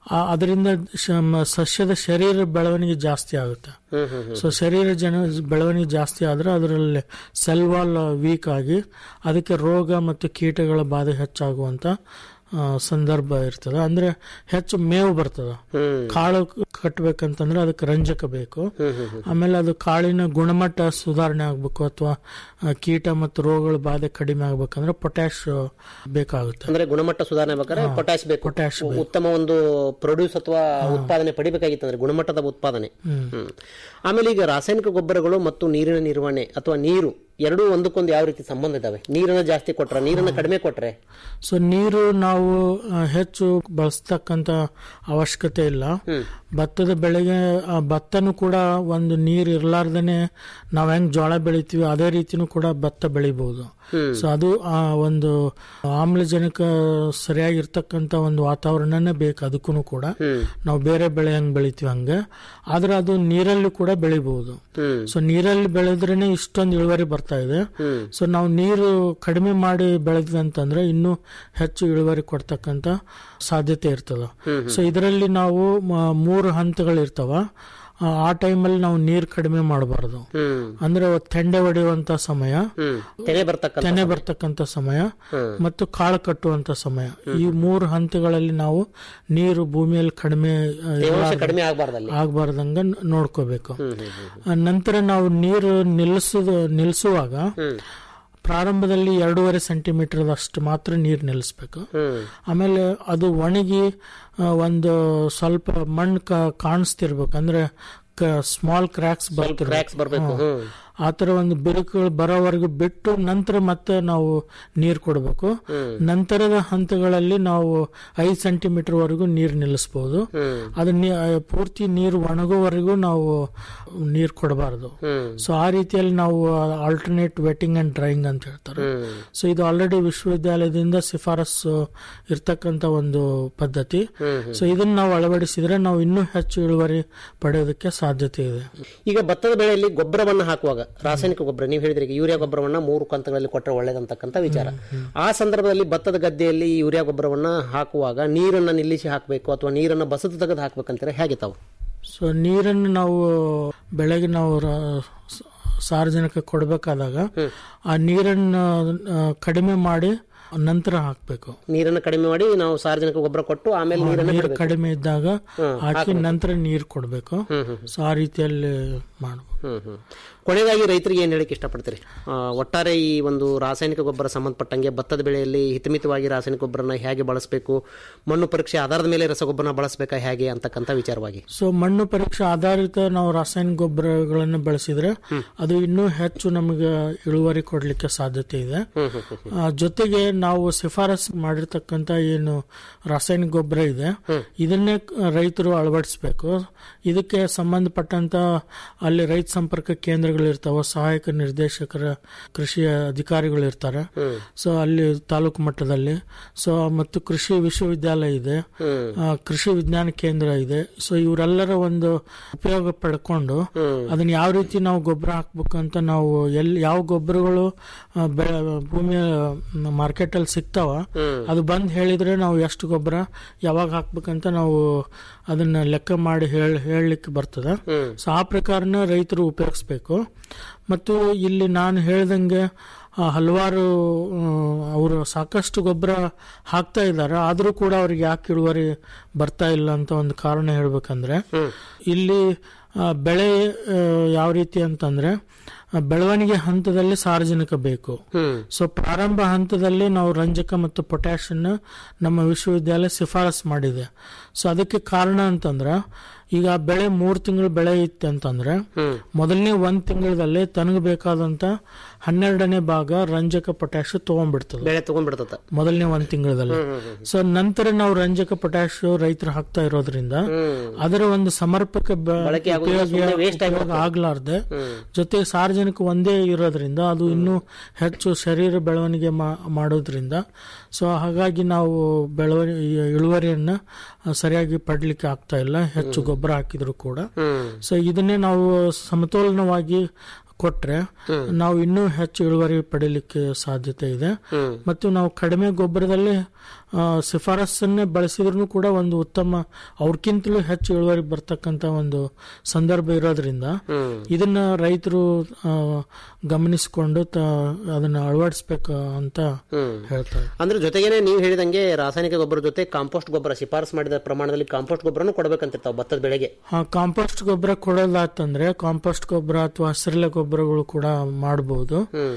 ಆ- ಅದರಿಂದ ಶ- ಮ- ಸಸ್ಯದ ಶರೀರ ಬೆಳವಣಿಗೆ ಜಾಸ್ತಿ ಆಗುತ್ತೆ ಹ್ಮ್ ಹ್ಮ್ ಹ್ಮ್ ಸೊ ಶರೀರ ಜನ ಬೆಳವಣಿಗೆ ಜಾಸ್ತಿ ಆದ್ರೆ ಅದರಲ್ಲಿ ಸೆಲ್ ವಾಲ್ ವೀಕ್ ಆಗಿ ಅದಕ್ಕೆ ರೋಗ ಮತ್ತು ಕೀಟಗಳ ಬಾಧೆ ಹೆಚ್ಚಾಗುವಂತ ಆ, ಸಂದರ್ಭ ಇರ್ತದೆ ಅಂದ್ರೆ ಹೆಚ್ಚು ಮೇವು ಬರ್ತದ ಹ್ಮ್ ಕಾಳು ಕಟ್ಟಬೇಕಂತಂದ್ರೆ ಅದಕ್ಕೆ ರಂಜಕ ಬೇಕು ಹ್ಮ್ ಹ್ಮ್ ಹ್ಮ್ ಆಮೇಲೆ ಅದು ಕಾಳಿನ ಗುಣಮಟ್ಟ ಸುಧಾರಣೆ ಆಗ್ಬೇಕು ಅಥವಾ ಕೀಟ ಮತ್ತು ರೋಗಗಳ ಬಾಧೆ ಕಡಿಮೆ ಆಗ್ಬೇಕಂದ್ರೆ ಪೊಟ್ಯಾಶ್ ಬೇಕಾಗುತ್ತೆ ಅಂದ್ರೆ ಗುಣಮಟ್ಟ ಸುಧಾರಣೆ ಬೇಕಾದ್ರೆ ಪೊಟ್ಯಾಶ್ ಬೇಕು ಪೊಟ್ಯಾಶ್ ಬೇಕು. ಉತ್ತಮ ಒಂದು ಪ್ರೊಡ್ಯೂಸ್ ಅಥವಾ ಉತ್ಪಾದನೆ ಪಡಿಬೇಕಾಗಿತ್ತಂದ್ರೆ ಗುಣಮಟ್ಟದ ಉತ್ಪಾದನೆ ಹ್ಮ್. ಹ್ಮ್. ಆಮೇಲೆ ಈಗ ರಾಸಾಯನಿಕ ಗೊಬ್ಬರಗಳು ಮತ್ತು ನೀರಿನ ನಿರ್ವಹಣೆ ಅಥವಾ ನೀರು ಎರಡೂ ಒಂದಕ್ಕೊಂದು ಯಾವ ರೀತಿ ಸಂಬಂಧ ಇದಾವೆ ನೀರನ್ನ ಜಾಸ್ತಿ ಕೊಟ್ರೆ ನೀರನ್ನ ಕಡಿಮೆ ಕೊಟ್ರೆ ಸೊ ನೀರು ನಾವು ಆ, ಹೆಚ್ಚು ಬಳಸ್ತಕ್ಕಂತ ಅವಶ್ಯಕತೆ ಇಲ್ಲ ಭತ್ತದ ಬೆಳೆಗೆ ಆ ಭತ್ತನೂ ಕೂಡ ಒಂದು ನೀರು ಇರ್ಲಾರ್ದೇನೆ ನಾವ್ ಹೆಂಗ್ ಜೋಳ ಬೆಳಿತೀವಿ ಅದೇ ರೀತಿನೂ ಕೂಡ ಭತ್ತ ಬೆಳಿಬಹುದು ಸೊ ಅದು ಆ ಒಂದು ಆಮ್ಲಜನಕ ಸರಿಯಾಗಿರ್ತಕ್ಕಂತ ಒಂದು ವಾತಾವರಣನೇ ಬೇಕು ಅದಕ್ಕೂ ಕೂಡ ನಾವು ಬೇರೆ ಬೆಳೆ ಹೆಂಗ್ ಬೆಳಿತೀವಿ ಹಂಗೆ ಆದ್ರೆ ಅದು ನೀರಲ್ಲಿ ಕೂಡ ಬೆಳಿಬಹುದು ಹ್ಮ್ ಸೊ ನೀರಲ್ಲಿ ಬೆಳೆದ್ರೇನೆ ಇಷ್ಟೊಂದು ಇಳುವರಿ ಬರ್ತಾ ಇದೆ ಹ್ಮ್ ಸೊ ನಾವು ನೀರು ಕಡಿಮೆ ಮಾಡಿ ಬೆಳೆದ್ವಿ ಅಂತಂದ್ರೆ ಇನ್ನೂ ಹೆಚ್ಚು ಇಳುವರಿ ಕೊಡ್ತಕ್ಕಂತ ಸಾಧ್ಯತೆ ಇರ್ತದ ಸೊ ಇದರಲ್ಲಿ ನಾವು ಮ- ಮೂರು ಹಂತಗಳಿರ್ತಾವ ಆ- ಆ ಟೈಮಲ್ಲಿ ನಾವು ನೀರು ಕಡಿಮೆ ಮಾಡಬಾರ್ದು ಹ್ಮ್ ಅಂದ್ರೆ ಅವತ್ತು ತೆಂಡೆ ಹೊಡೆಯುವಂತ ಸಮಯ ಹ್ಮ್ ತೆನೆ ಬರ್ತಕ್ಕಂಥ ತೆನೆ ಬರ್ತಕ್ಕಂತ ಸಮಯ ಹ್ಮ್. ಮತ್ತು ಕಾಳು ಕಟ್ಟುವಂತ ಸಮಯ ಈ ಮೂರು ಹಂತಗಳಲ್ಲಿ ನಾವು ನೀರು ಭೂಮಿಯಲ್ಲಿ ಕಡಿಮೆ ಆ, ತೇವಾಂಶ ಇರ್ಲಾರ್ದಂಗೆ- ಕಡಿಮೆ ಆಗಬಾರ್ದಲ್ಲಿ ಆಗ್ಬಾರ್ದಂಗ ನ- ನೋಡ್ಕೋಬೇಕು ಹ್ಮ್ ಹ್ಮ್ ಹ್ಮ್ ಆ, ನಂತರ ನಾವು ನೀರು ನಿಲ್ಲಿಸೋದು ನಿಲ್ಲಿಸುವಾಗ ಹ್ಮ್ ಪ್ರಾರಂಭದಲ್ಲಿ ಎರಡೂವರೆ ಸೆಂಟಿಮೀಟರ್ ಅಷ್ಟು ಮಾತ್ರ ನೀರು ನಿಲ್ಲಿಸ್ಬೇಕು ಹ್ಮ್ ಆಮೇಲೆ ಅದು ಒಣಗಿ ಆ, ಒಂದು ಸ್ವಲ್ಪ ಮಣ್ಣು ಕ- ಕಾಣಿಸ್ತಿರ್ಬೇಕು ಅಂದ್ರೆ ಸ್ಮಾಲ್ ಕ್ರ್ಯಾಕ್ಸ್ ಬರ್ತಿರ್ಬೇಕು ಕ್ರ್ಯಾಕ್ಸ್ ಬರ್ಬೇಕು ಹ್ಮ್ ಆ ತರ ಒಂದು ಬಿರುಕುಗಳು ಬರೋವರೆಗೂ ಬಿಟ್ಟು ನಂತರ ಮತ್ತೆ ನಾವು ನೀರು ಕೊಡಬೇಕು ನಂತರದ ಹಂತಗಳಲ್ಲಿ ನಾವು ಐದು ಸೆಂಟಿಮೀಟರ್ ವರೆಗೂ ನೀರು ನಿಲ್ಲಿಸಬಹುದು ಹ್ಮ್ ಅದು ನೀ- ಆ, ಪೂರ್ತಿ ನೀರು ಒಣಗೋವರೆಗೂ ನಾವು ನೀರು ಕೊಡಬಾರದು ಹ್ಮ್ ಸೊ ಆ ರೀತಿಯಲ್ಲಿ ನಾವು ಆಲ್ಟರ್ನೇಟ್ ವೆಟ್ಟಿಂಗ್ ಅಂಡ್ ಡ್ರೈಯಿಂಗ್ ಅಂತ ಹೇಳ್ತಾರೆ ಹ್ಮ್ ಸೊ ಇದು ಆಲ್ರೆಡಿ ವಿಶ್ವವಿದ್ಯಾಲಯದಿಂದ ಶಿಫಾರಸ್ಸು ಇರ್ತಕ್ಕಂತ ಒಂದು ಪದ್ಧತಿ ಸೊ ಇದನ್ನ ನಾವು ಅಳವಡಿಸಿದ್ರೆ ನಾವು ಇನ್ನೂ ಹೆಚ್ಚು ಇಳುವರಿ ಪಡೆಯೋದಕ್ಕೆ ಸಾಧ್ಯತೆ ಇದೆ ಈಗ ಭತ್ತದ ಬೆಳೆಯಲ್ಲಿ ಗೊಬ್ಬರವನ್ನ ಹಾಕುವಾಗ ರಾಸಾಯನಿಕ ಗೊಬ್ಬರ ನೀವು ಹೇಳಿದ್ರಿ ಈಗ ಯೂರಿಯಾ ಗೊಬ್ಬರವನ್ನ ಮೂರು ಕಂತಗಳಲ್ಲಿ ಕೊಟ್ಟರೆ ಒಳ್ಳೇದಂತಕ್ಕಂಥ ವಿಚಾರ ಆ ಸಂದರ್ಭದಲ್ಲಿ ಭತ್ತದ ಗದ್ದೆಯಲ್ಲಿ ಈ ಯೂರಿಯಾ ಗೊಬ್ಬರವನ್ನ ಹಾಕುವಾಗ ನೀರನ್ನ ನಿಲ್ಲಿಸಿ ಹಾಕಬೇಕು ಅಥವಾ ನೀರನ್ನ ಬಸದು ತೆಗೆದು ಹಾಕ್ಬೇಕಂತಾರೆ ಹೇಗೆ ತಾವು ಸೊ ನೀರನ್ನು ನಾವು ಬೆಳೆಗೆ ನಾವು ರ- ಸ- ಸಾರ್ವಜನಿಕ ಕೊಡಬೇಕಾದಾಗ ಆ ನೀರನ್ನು ಆ, ಕಡಿಮೆ ಮಾಡಿ ನಂತರ ಹಾಕಬೇಕು ನೀರನ್ನ ಕಡಿಮೆ ಮಾಡಿ ನಾವು ಸಾರ್ವಜನಿಕ ಗೊಬ್ಬರ ಕೊಟ್ಟು ಆಮೇಲೆ ನೀರನ್ನ ನೀರು ಬಿಡ್ಬೇಕು. ಕಡಿಮೆ ಇದ್ದಾಗ ಹಾಕಿ ನಂತರ ನೀರು ಕೊಡಬೇಕು ಸೊ ಆ ರೀತಿಯಲ್ಲಿ ಮಾಡಬೇಕು ಹ್ಮ್ ಹ್ಮ್ ಕೊನೆಯದಾಗಿ ರೈತರಿಗೆ ಏನ್ ಹೇಳಕ್ಕೆ ಇಷ್ಟಪಡ್ತೀರಿ ಆ, ಒಟ್ಟಾರೆ ಈ ಒಂದು ರಾಸಾಯನಿಕ ಗೊಬ್ಬರ ಸಂಬಂಧಪಟ್ಟಂಗೆ ಭತ್ತದ ಬೆಳೆಯಲ್ಲಿ ಹಿತಮಿತವಾಗಿ ರಾಸಾಯನಿಕ ಗೊಬ್ಬರನ ಹೇಗೆ ಬಳಸಬೇಕು ಮಣ್ಣು ಪರೀಕ್ಷೆ ಆಧಾರದ ಮೇಲೆ ರಸಗೊಬ್ಬರನ ಬಳಸಬೇಕಾ ಹೇಗೆ ಅಂತಕ್ಕಂಥ ವಿಚಾರವಾಗಿ ಸೊ ಮಣ್ಣು ಪರೀಕ್ಷೆ ಆಧಾರಿತ ನಾವು ರಾಸಾಯನಿಕ ಗೊಬ್ಬರಗಳನ್ನು ಬಳಸಿದ್ರೆ ಅದು ಇನ್ನೂ ಹೆಚ್ಚು ನಮಗೆ ಇಳುವರಿ ಕೊಡ್ಲಿಕ್ಕೆ ಸಾಧ್ಯತೆ ಇದೆ ಆ, ಜೊತೆಗೆ ನಾವು ಶಿಫಾರಸ್ ಮಾಡಿರ್ತಕ್ಕಂತ ಏನು ರಾಸಾಯನಿಕ ಗೊಬ್ಬರ ಇದೆ ಇದನ್ನೇ ಕ- ರೈತರು ಅಳವಡಿಸಬೇಕು ಇದಕ್ಕೆ ಸಂಬಂಧಪಟ್ಟಂತ ಅಲ್ಲಿ ರೈತ ಸಂಪರ್ಕ ಕೇಂದ್ರಗಳು ಇರ್ತಾವ ಸಹಾಯಕ ನಿರ್ದೇಶಕರ ಕೃಷಿ ಅಧಿಕಾರಿಗಳು ಇರ್ತಾರೆ ಸೊ ಅಲ್ಲಿ ತಾಲೂಕು ಮಟ್ಟದಲ್ಲಿ ಸೊ ಮತ್ತು ಕೃಷಿ ವಿಶ್ವವಿದ್ಯಾಲಯ ಇದೆ ಆ, ಕೃಷಿ ವಿಜ್ಞಾನ ಕೇಂದ್ರ ಇದೆ ಸೊ ಇವರೆಲ್ಲರ ಒಂದು ಉಪಯೋಗ ಪಡ್ಕೊಂಡು ಅದನ್ನ ಯಾವ ರೀತಿ ನಾವು ಗೊಬ್ಬರ ಹಾಕ್ಬೇಕು ಅಂತ ನಾವು ಎಲ್ಲಿ ಯಾವ ಗೊಬ್ಬರಗಳು ಆ, ಬೆ- ಭೂಮಿಯ ಮಾರ್ಕೆಟ್ ಅಲ್ಲಿ ಸಿಗ್ತಾವ ಅದು ಬಂದ್ ಹೇಳಿದ್ರೆ ನಾವು ಎಷ್ಟು ಗೊಬ್ಬರ ಯಾವಾಗ ಹಾಕ್ಬೇಕಂತ ನಾವು ಅದನ್ನ ಲೆಕ್ಕ ಮಾಡಿ ಹೇಳ ಹೇಳಲಿಕ್ಕೆ ಬರ್ತದೆ ಸೊ ಆ ಪ್ರಕಾರನ ರೈತರು ಉಪಯೋಗಿಸ್ಬೇಕು ಮತ್ತು ಇಲ್ಲಿ ನಾನು ಹೇಳ್ದಂಗೆ ಆ, ಹಲವಾರು ಅವರು ಸಾಕಷ್ಟು ಗೊಬ್ಬರ ಹಾಕ್ತಾ ಇದ್ದಾರೆ ಆದರೂ ಕೂಡ ಅವ್ರಿಗೆ ಯಾಕೆ ಇಳುವರಿ ಬರ್ತಾ ಇಲ್ಲ ಅಂತ ಒಂದು ಕಾರಣ ಹೇಳ್ಬೇಕಂದ್ರೆ ಇಲ್ಲಿ ಆ, ಬೆಳೆ ಆ, ಯಾವ ರೀತಿ ಅಂತಂದ್ರೆ ಆ, ಬೆಳವಣಿಗೆ ಹಂತದಲ್ಲಿ ಸಾರ್ವಜನಿಕ ಬೇಕು ಸೊ ಪ್ರಾರಂಭ ಹಂತದಲ್ಲಿ ನಾವು ರಂಜಕ ಮತ್ತು ಪೊಟ್ಯಾಶ್ ಅನ್ನು ನಮ್ಮ ವಿಶ್ವವಿದ್ಯಾಲಯ ಶಿಫಾರಸ್ ಮಾಡಿದೆ ಸೊ ಅದಕ್ಕೆ ಕಾರಣ ಅಂತಂದ್ರೆ ಈಗ ಆ ಬೆಳೆ ಮೂರ್ ತಿಂಗಳು ಬೆಳೆ ಇತ್ತು ಅಂತಂದ್ರೆ ಮೊದಲನೇ ಒಂದ್ ತಿಂಗಳದಲ್ಲಿ ತನಗೆ ಬೇಕಾದಂತ ಹನ್ನೆರಡನೇ ಭಾಗ ರಂಜಕ ಪೊಟ್ಯಾಶ್ ತಗೊಂಡ್ಬಿಡ್ತದೆ ಬೆಳೆ ತಗೊಂಡ್ಬಿಡ್ತದ ಮೊದಲನೇ ಒಂದ್ ತಿಂಗಳಲ್ಲಿ ಸೊ ನಂತರ ನಾವು ರಂಜಕ ಪೊಟ್ಯಾಶ್ ರೈತರು ಹಾಕ್ತಾ ಇರೋದ್ರಿಂದ ಅದರ ಒಂದು ಸಮರ್ಪಕ ಬ- ಬಳಕೆ ಆಗೋದಿಲ್ಲ, ಉಪಯೋಗ ಸುಮ್ನೆ waste ಆಗಿ ಉಪಯೋಗ ಆಗ್ಲಾರ್ದೆ ಜೊತೆಗೆ ಸಾರ್ವಜನಿಕ ಒಂದೇ ಇರೋದ್ರಿಂದ ಅದು ಇನ್ನೂ ಹೆಚ್ಚು ಶರೀರ ಬೆಳವಣಿಗೆ ಮಾ- ಮಾಡೋದ್ರಿಂದ ಸೊ ಹಾಗಾಗಿ ನಾವು ಬೆಳವಣಿಗೆ ಇಳುವರಿಯನ್ನ ಆ, ಸರಿಯಾಗಿ ಪಡ್ಲಿಕ್ಕೆ ಆಗ್ತಾ ಇಲ್ಲ ಹೆಚ್ಚು ಗೊಬ್ಬರ ಹಾಕಿದ್ರು ಕೂಡ ಸೊ ಇದನ್ನೇ ನಾವು ಸಮತೋಲನವಾಗಿ ಕೊಟ್ರೆ ನಾವು ಇನ್ನೂ ಹೆಚ್ಚು ಇಳುವರಿ ಪಡಿಲಿಕ್ಕೆ ಸಾಧ್ಯತೆ ಇದೆ ಮತ್ತು ನಾವು ಕಡಿಮೆ ಗೊಬ್ಬರದಲ್ಲಿ ಆ, ಶಿಫಾರಸ್ಸನ್ನೇ ಬಳಸಿದ್ರು ಕೂಡ ಒಂದು ಉತ್ತಮ ಅವ್ರಕ್ಕಿಂತಲೂ ಹೆಚ್ಚು ಇಳುವರಿ ಬರ್ತಕ್ಕಂತ ಒಂದು ಸಂದರ್ಭ ಇರೋದ್ರಿಂದ ಇದನ್ನ ರೈತರು ಆ, ಗಮನಿಸಿಕೊಂಡು ತ- ಅದನ್ನ ಅಳವಡಿಸ್ಬೇಕು ಅಂತ ಹೇಳ್ತಾರೆ ಅಂದ್ರೆ ಜೊತೆಗೇನೆ ನೀವು ಹೇಳಿದಂಗೆ ರಾಸಾಯನಿಕ ಗೊಬ್ಬರ ಜೊತೆ ಕಾಂಪೋಸ್ಟ್ ಗೊಬ್ಬರ ಶಿಫಾರಸ್ ಮಾಡಿದ ಪ್ರಮಾಣದಲ್ಲಿ ಕಾಂಪೋಸ್ಟ್ ಗೊಬ್ಬರನು ಕೊಡಬೇಕಂತಿರ್ತಾವ ಭತ್ತದ ಬೆಳೆಗೆ ಆ, ಕಾಂಪೋಸ್ಟ್ ಗೊಬ್ಬರ ಕೊಡೋದಾತಂದ್ರೆ ಕಾಂಪೋಸ್ಟ್ ಗೊಬ್ಬರ ಅಥವಾ ಹಸಿರೆಲೆ ಗೊಬ್ಬರಗಳು ಕೂಡ ಮಾಡಬಹುದು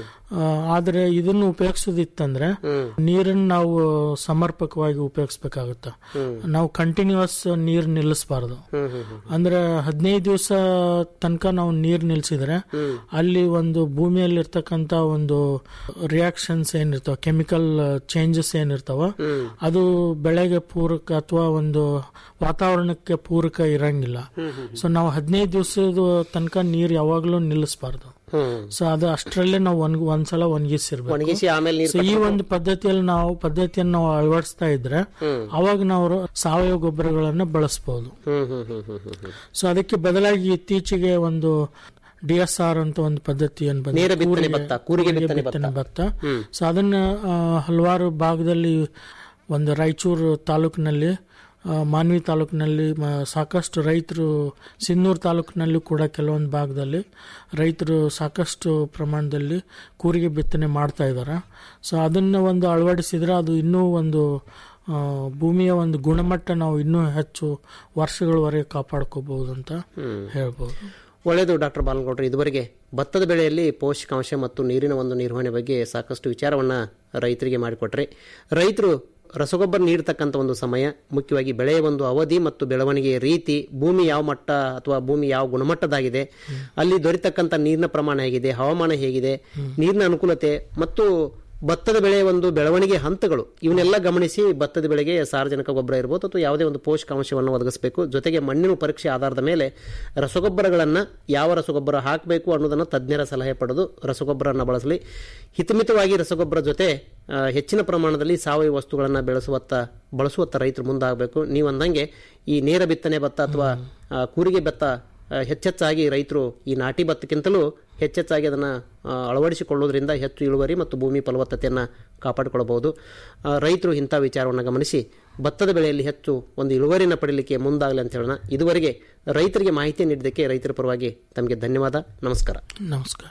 ಆದ್ರೆ ಇದನ್ನು ಉಪಯೋಗಿಸೋದಿತ್ತಂದ್ರೆ ನೀರನ್ನು ನಾವು ಸಮರ್ಪಕವಾಗಿ ಉಪಯೋಗಿಸ್ಬೇಕಾಗುತ್ತೆ ನಾವು ಕಂಟಿನ್ಯೂಸ್ ನೀರ್ ನಿಲ್ಲಿಸಬಾರ್ದು ಅಂದ್ರೆ ಹದಿನೈದು ದಿವಸ ತನಕ ನಾವು ನೀರ್ ನಿಲ್ಸಿದ್ರೆ ಅಲ್ಲಿ ಒಂದು ಭೂಮಿಯಲ್ಲಿ ಇರ್ತಕ್ಕಂತ ಒಂದು ರಿಯಾಕ್ಷನ್ಸ್ ಏನಿರ್ತಾವ ಕೆಮಿಕಲ್ ಚೇಂಜಸ್ ಏನಿರ್ತಾವ ಅದು ಬೆಳೆಗೆ ಪೂರಕ ಅಥವಾ ಒಂದು ವಾತಾವರಣಕ್ಕೆ ಪೂರಕ ಇರಂಗಿಲ್ಲ ಸೊ ನಾವು ಹದಿನೈದು ದಿವಸದ ತನಕ ನೀರ್ ಯಾವಾಗ್ಲೂ ನಿಲ್ಲಿಸಬಾರ್ದು ಸೊ ಅದು ಅಷ್ಟರಲ್ಲೇ ನಾವು ಒಣಗ್ ಒಂದ್ಸಲ ಒಣಗಿಸಿರ್ಬೇಕು ಒಣಗಿಸಿ ಆಮೇಲೆ ನೀರು ಸೊ ಈ ಒಂದು ಪದ್ಧತಿಯಲ್ಲಿ ನಾವು ಪದ್ಧತಿಯನ್ನು ನಾವು ಅಳವಡಿಸ್ತಾ ಇದ್ರೆ ಅವಾಗ ನಾವು ಸಾವಯವ ಗೊಬ್ಬರಗಳನ್ನ ಬಳಸಬಹುದು ಹ್ಮ್ ಹ್ಮ್ ಹ್ಮ್ ಹ್ಮ್ ಹ್ಮ್ ಹ್ಮ್ ಸೊ ಅದಕ್ಕೆ ಬದಲಾಗಿ ಇತ್ತೀಚೆಗೆ ಒಂದು ಡಿ ಎಸ್ ಆರ್ ಅಂತ ಒಂದು ಪದ್ಧತಿಯನ್ನು ಬಂದಿದೆ. ನೇರ ಬಿತ್ತನೆ ಕೂರಿಗೆ- ಭತ್ತ, ಕೂರಿಗೆ ಕೂರಿಗೆ ಬಿತ್ತನೆ ಬಿತ್ತನೆ ಭತ್ತ ಸೊ ಅದನ್ನ ಆ, ಹಲವಾರು ಭಾಗದಲ್ಲಿ ಒಂದು ರಾಯಚೂರು ತಾಲೂಕಿನಲ್ಲಿ ಆ, ಮಾನ್ವಿ ತಾಲೂಕಿನಲ್ಲಿ ಮ- ಸಾಕಷ್ಟು ರೈತರು ಸಿನ್ನೂರು ತಾಲೂಕಿನಲ್ಲೂ ಕೂಡ ಕೆಲವೊಂದು ಭಾಗದಲ್ಲಿ ರೈತರು ಸಾಕಷ್ಟು ಪ್ರಮಾಣದಲ್ಲಿ ಕೂರಿಗೆ ಬಿತ್ತನೆ ಮಾಡ್ತಾ ಇದ್ದಾರೆ ಸೊ ಅದನ್ನ ಒಂದು ಅಳವಡಿಸಿದ್ರೆ ಅದು ಇನ್ನೂ ಒಂದು ಆ, ಭೂಮಿಯ ಒಂದು ಗುಣಮಟ್ಟ ನಾವು ಇನ್ನೂ ಹೆಚ್ಚು ವರ್ಷಗಳವರೆಗೆ ಕಾಪಾಡ್ಕೋಬಹುದು ಅಂತ ಹೇಳ್ಬೋದು ಒಳ್ಳೆಯದು ಡಾಕ್ಟರ್ ಬಾಲನಗೌಡ್ರು ಇದುವರೆಗೆ ಭತ್ತದ ಬೆಳೆಯಲ್ಲಿ ಪೋಷಕಾಂಶ ಮತ್ತು ನೀರಿನ ಒಂದು ನಿರ್ವಹಣೆ ಬಗ್ಗೆ ಸಾಕಷ್ಟು ವಿಚಾರವನ್ನ ರೈತರಿಗೆ ಮಾಡಿಕೊಟ್ರಿ ರೈತರು ರಸಗೊಬ್ಬರ ನೀಡತಕ್ಕಂಥ ಒಂದು ಸಮಯ ಮುಖ್ಯವಾಗಿ ಬೆಳೆಯ ಒಂದು ಅವಧಿ ಮತ್ತು ಬೆಳವಣಿಗೆಯ ರೀತಿ ಭೂಮಿ ಯಾವ ಮಟ್ಟ ಅಥವಾ ಭೂಮಿ ಯಾವ ಗುಣಮಟ್ಟದಾಗಿದೆ ಅಲ್ಲಿ ದೊರೆತಕ್ಕಂಥ ನೀರಿನ ಪ್ರಮಾಣ ಹೇಗಿದೆ ಹವಾಮಾನ ಹೇಗಿದೆ ನೀರಿನ ಅನುಕೂಲತೆ ಮತ್ತು ಭತ್ತದ ಬೆಳೆಯ ಒಂದು ಬೆಳವಣಿಗೆ ಹಂತಗಳು ಇವನ್ನೆಲ್ಲ ಗಮನಿಸಿ ಭತ್ತದ ಬೆಳೆಗೆ ಸಾರ್ವಜನಿಕ ಗೊಬ್ಬರ ಇರ್ಬೋದು ಅಥವಾ ಯಾವುದೇ ಒಂದು ಪೋಷಕಾಂಶವನ್ನು ಒದಗಿಸಬೇಕು ಜೊತೆಗೆ ಮಣ್ಣಿನ ಪರೀಕ್ಷೆ ಆಧಾರದ ಮೇಲೆ ರಸಗೊಬ್ಬರಗಳನ್ನು ಯಾವ ರಸಗೊಬ್ಬರ ಹಾಕಬೇಕು ಅನ್ನೋದನ್ನು ತಜ್ಞರ ಸಲಹೆ ಪಡೆದು ರಸಗೊಬ್ಬರವನ್ನು ಬಳಸಲಿ ಹಿತಮಿತವಾಗಿ ರಸಗೊಬ್ಬರ ಜೊತೆ ಆ, ಹೆಚ್ಚಿನ ಪ್ರಮಾಣದಲ್ಲಿ ಸಾವಯವ ವಸ್ತುಗಳನ್ನು ಬೆಳೆಸುವತ್ತ ಬಳಸುವತ್ತ ರೈತರು ಮುಂದಾಗಬೇಕು ನೀವು ಅಂದಂಗೆ ಈ ನೇರ ಬಿತ್ತನೆ ಭತ್ತ ಅಥವಾ ಆ, ಕೂರಿಗೆ ಭತ್ತ ಆ, ಹೆಚ್ಚೆಚ್ಚಾಗಿ ರೈತರು ಈ ನಾಟಿ ಭತ್ತಕ್ಕಿಂತಲೂ ಹೆಚ್ಚೆಚ್ಚಾಗಿ ಅದನ್ನು ಅಳವಡಿಸಿಕೊಳ್ಳೋದ್ರಿಂದ ಹೆಚ್ಚು ಇಳುವರಿ ಮತ್ತು ಭೂಮಿ ಫಲವತ್ತತೆಯನ್ನು ಕಾಪಾಡಿಕೊಳ್ಳಬಹುದು ಆ, ರೈತರು ಇಂಥ ವಿಚಾರವನ್ನು ಗಮನಿಸಿ ಭತ್ತದ ಬೆಳೆಯಲ್ಲಿ ಹೆಚ್ಚು ಒಂದು ಇಳುವರಿನ ಪಡೀಲಿಕ್ಕೆ ಮುಂದಾಗಲಿ ಅಂತ ಹೇಳೋಣ ಇದುವರೆಗೆ ರೈತರಿಗೆ ಮಾಹಿತಿ ನೀಡಿದ್ದಕ್ಕೆ ರೈತರ ಪರವಾಗಿ ತಮಗೆ ಧನ್ಯವಾದ ನಮಸ್ಕಾರ ನಮಸ್ಕಾರ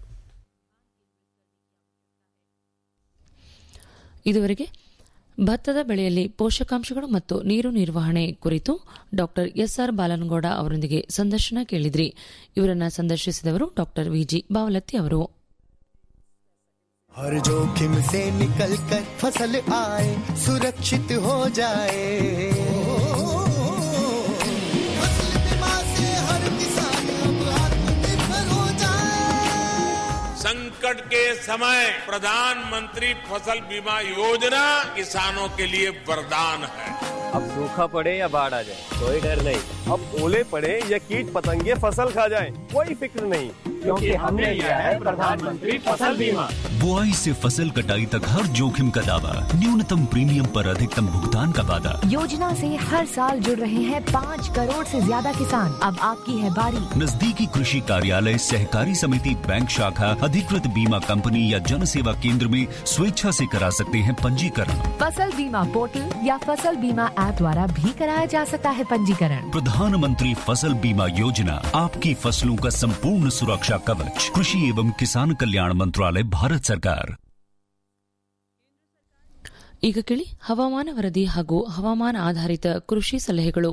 ಇದುವರೆಗೆ ಭತ್ತದ ಬೆಳೆಯಲ್ಲಿ ಪೋಷಕಾಂಶಗಳು ಮತ್ತು ನೀರು ನಿರ್ವಹಣೆ ಕುರಿತು ಡಾಕ್ಟರ್ ಎಸ್ಆರ್ ಬಾಲನಗೌಡ ಅವರೊಂದಿಗೆ ಸಂದರ್ಶನ ಕೇಳಿದ್ರಿ ಇವರನ್ನ ಸಂದರ್ಶಿಸಿದವರು ಡಾಕ್ಟರ್ ವಿಜಿ ಬಾವಲತ್ತಿ ಅವರು हर जोखिम से निकल कर फसल आए सुरक्षित हो जाए फसल बीमा से हर किसान अब आत्मनिर्भर हो जाए संकट के समय प्रधानमंत्री फसल बीमा योजना किसानों के लिए वरदान है अब सूखा पड़े या बाढ़ आ जाए कोई डर नहीं अब ओले पड़े या कीट पतंगे फसल खा जाए कोई फिक्र नहीं क्योंकि हमने लिया है प्रधानमंत्री फसल बीमा बुआई से फसल कटाई तक हर जोखिम का दावा न्यूनतम प्रीमियम पर अधिकतम भुगतान का वादा योजना से हर साल जुड़ रहे हैं पाँच करोड़ से ज्यादा किसान अब आपकी है बारी नजदीकी कृषि कार्यालय सहकारी समिति बैंक शाखा अधिकृत बीमा कंपनी या जन सेवा केंद्र में स्वेच्छा से करा सकते हैं पंजीकरण फसल बीमा पोर्टल या फसल बीमा ऐप द्वारा भी कराया जा सकता है पंजीकरण प्रधानमंत्री फसल बीमा योजना आपकी फसलों का संपूर्ण सुरक्षा कवच कृषि एवं किसान कल्याण मंत्रालय भारत सरकार ಈಗ ಕೇಳಿ ಹವಾಮಾನ ವರದಿ ಹಾಗೂ ಹವಾಮಾನ ಆಧಾರಿತ ಕೃಷಿ ಸಲಹೆಗಳು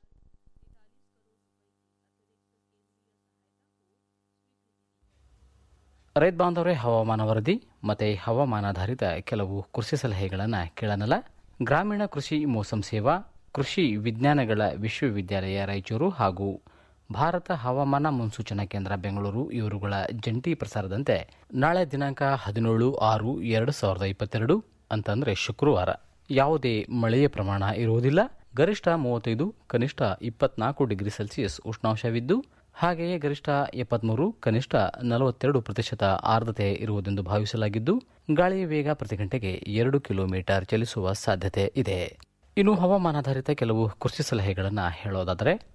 ರೈತ ಬಾಂಧವರೇ ಹವಾಮಾನ ವರದಿ ಮತ್ತು ಹವಾಮಾನಾಧಾರಿತ ಕೆಲವು ಕೃಷಿ ಸಲಹೆಗಳನ್ನು ಕೇಳನಲ್ಲ ಗ್ರಾಮೀಣ ಕೃಷಿ ಮೋಸಂ ಸೇವಾ ಕೃಷಿ ವಿಜ್ಞಾನಗಳ ವಿಶ್ವವಿದ್ಯಾಲಯ ರಾಯಚೂರು ಹಾಗೂ ಭಾರತ ಹವಾಮಾನ ಮುನ್ಸೂಚನಾ ಕೇಂದ್ರ ಬೆಂಗಳೂರು ಇವರುಗಳ ಜಂಟಿ ಪ್ರಸಾರದಂತೆ ನಾಳೆ ದಿನಾಂಕ ಹದಿನೇಳು ಆರು ಎರಡು ಸಾವಿರದ ಇಪ್ಪತ್ತೆರಡು ಅಂತಂದರೆ ಶುಕ್ರವಾರ ಯಾವುದೇ ಮಳೆಯ ಪ್ರಮಾಣ ಇರುವುದಿಲ್ಲ ಗರಿಷ್ಠ ಮೂವತ್ತೈದು ಕನಿಷ್ಠ ಇಪ್ಪತ್ನಾಲ್ಕು ಡಿಗ್ರಿ ಸೆಲ್ಸಿಯಸ್ ಉಷ್ಣಾಂಶವಿದ್ದು ಹಾಗೆಯೇ ಗರಿಷ್ಠ ಎಪ್ಪತ್ಮೂರು ಕನಿಷ್ಠ ನಲವತ್ತೆರಡು ಪ್ರತಿಶತ ಆರ್ದ್ರತೆ ಇರುವುದೆಂದು ಭಾವಿಸಲಾಗಿದ್ದು ಗಾಳಿಯ ವೇಗ ಪ್ರತಿ ಗಂಟೆಗೆ ಎರಡು ಕಿಲೋಮೀಟರ್ ಚಲಿಸುವ ಸಾಧ್ಯತೆ ಇದೆ ಇನ್ನು ಹವಾಮಾನಾಧಾರಿತ ಕೆಲವು ಕೃಷಿ ಸಲಹೆಗಳನ್ನು ಹೇಳೋದಾದರೆ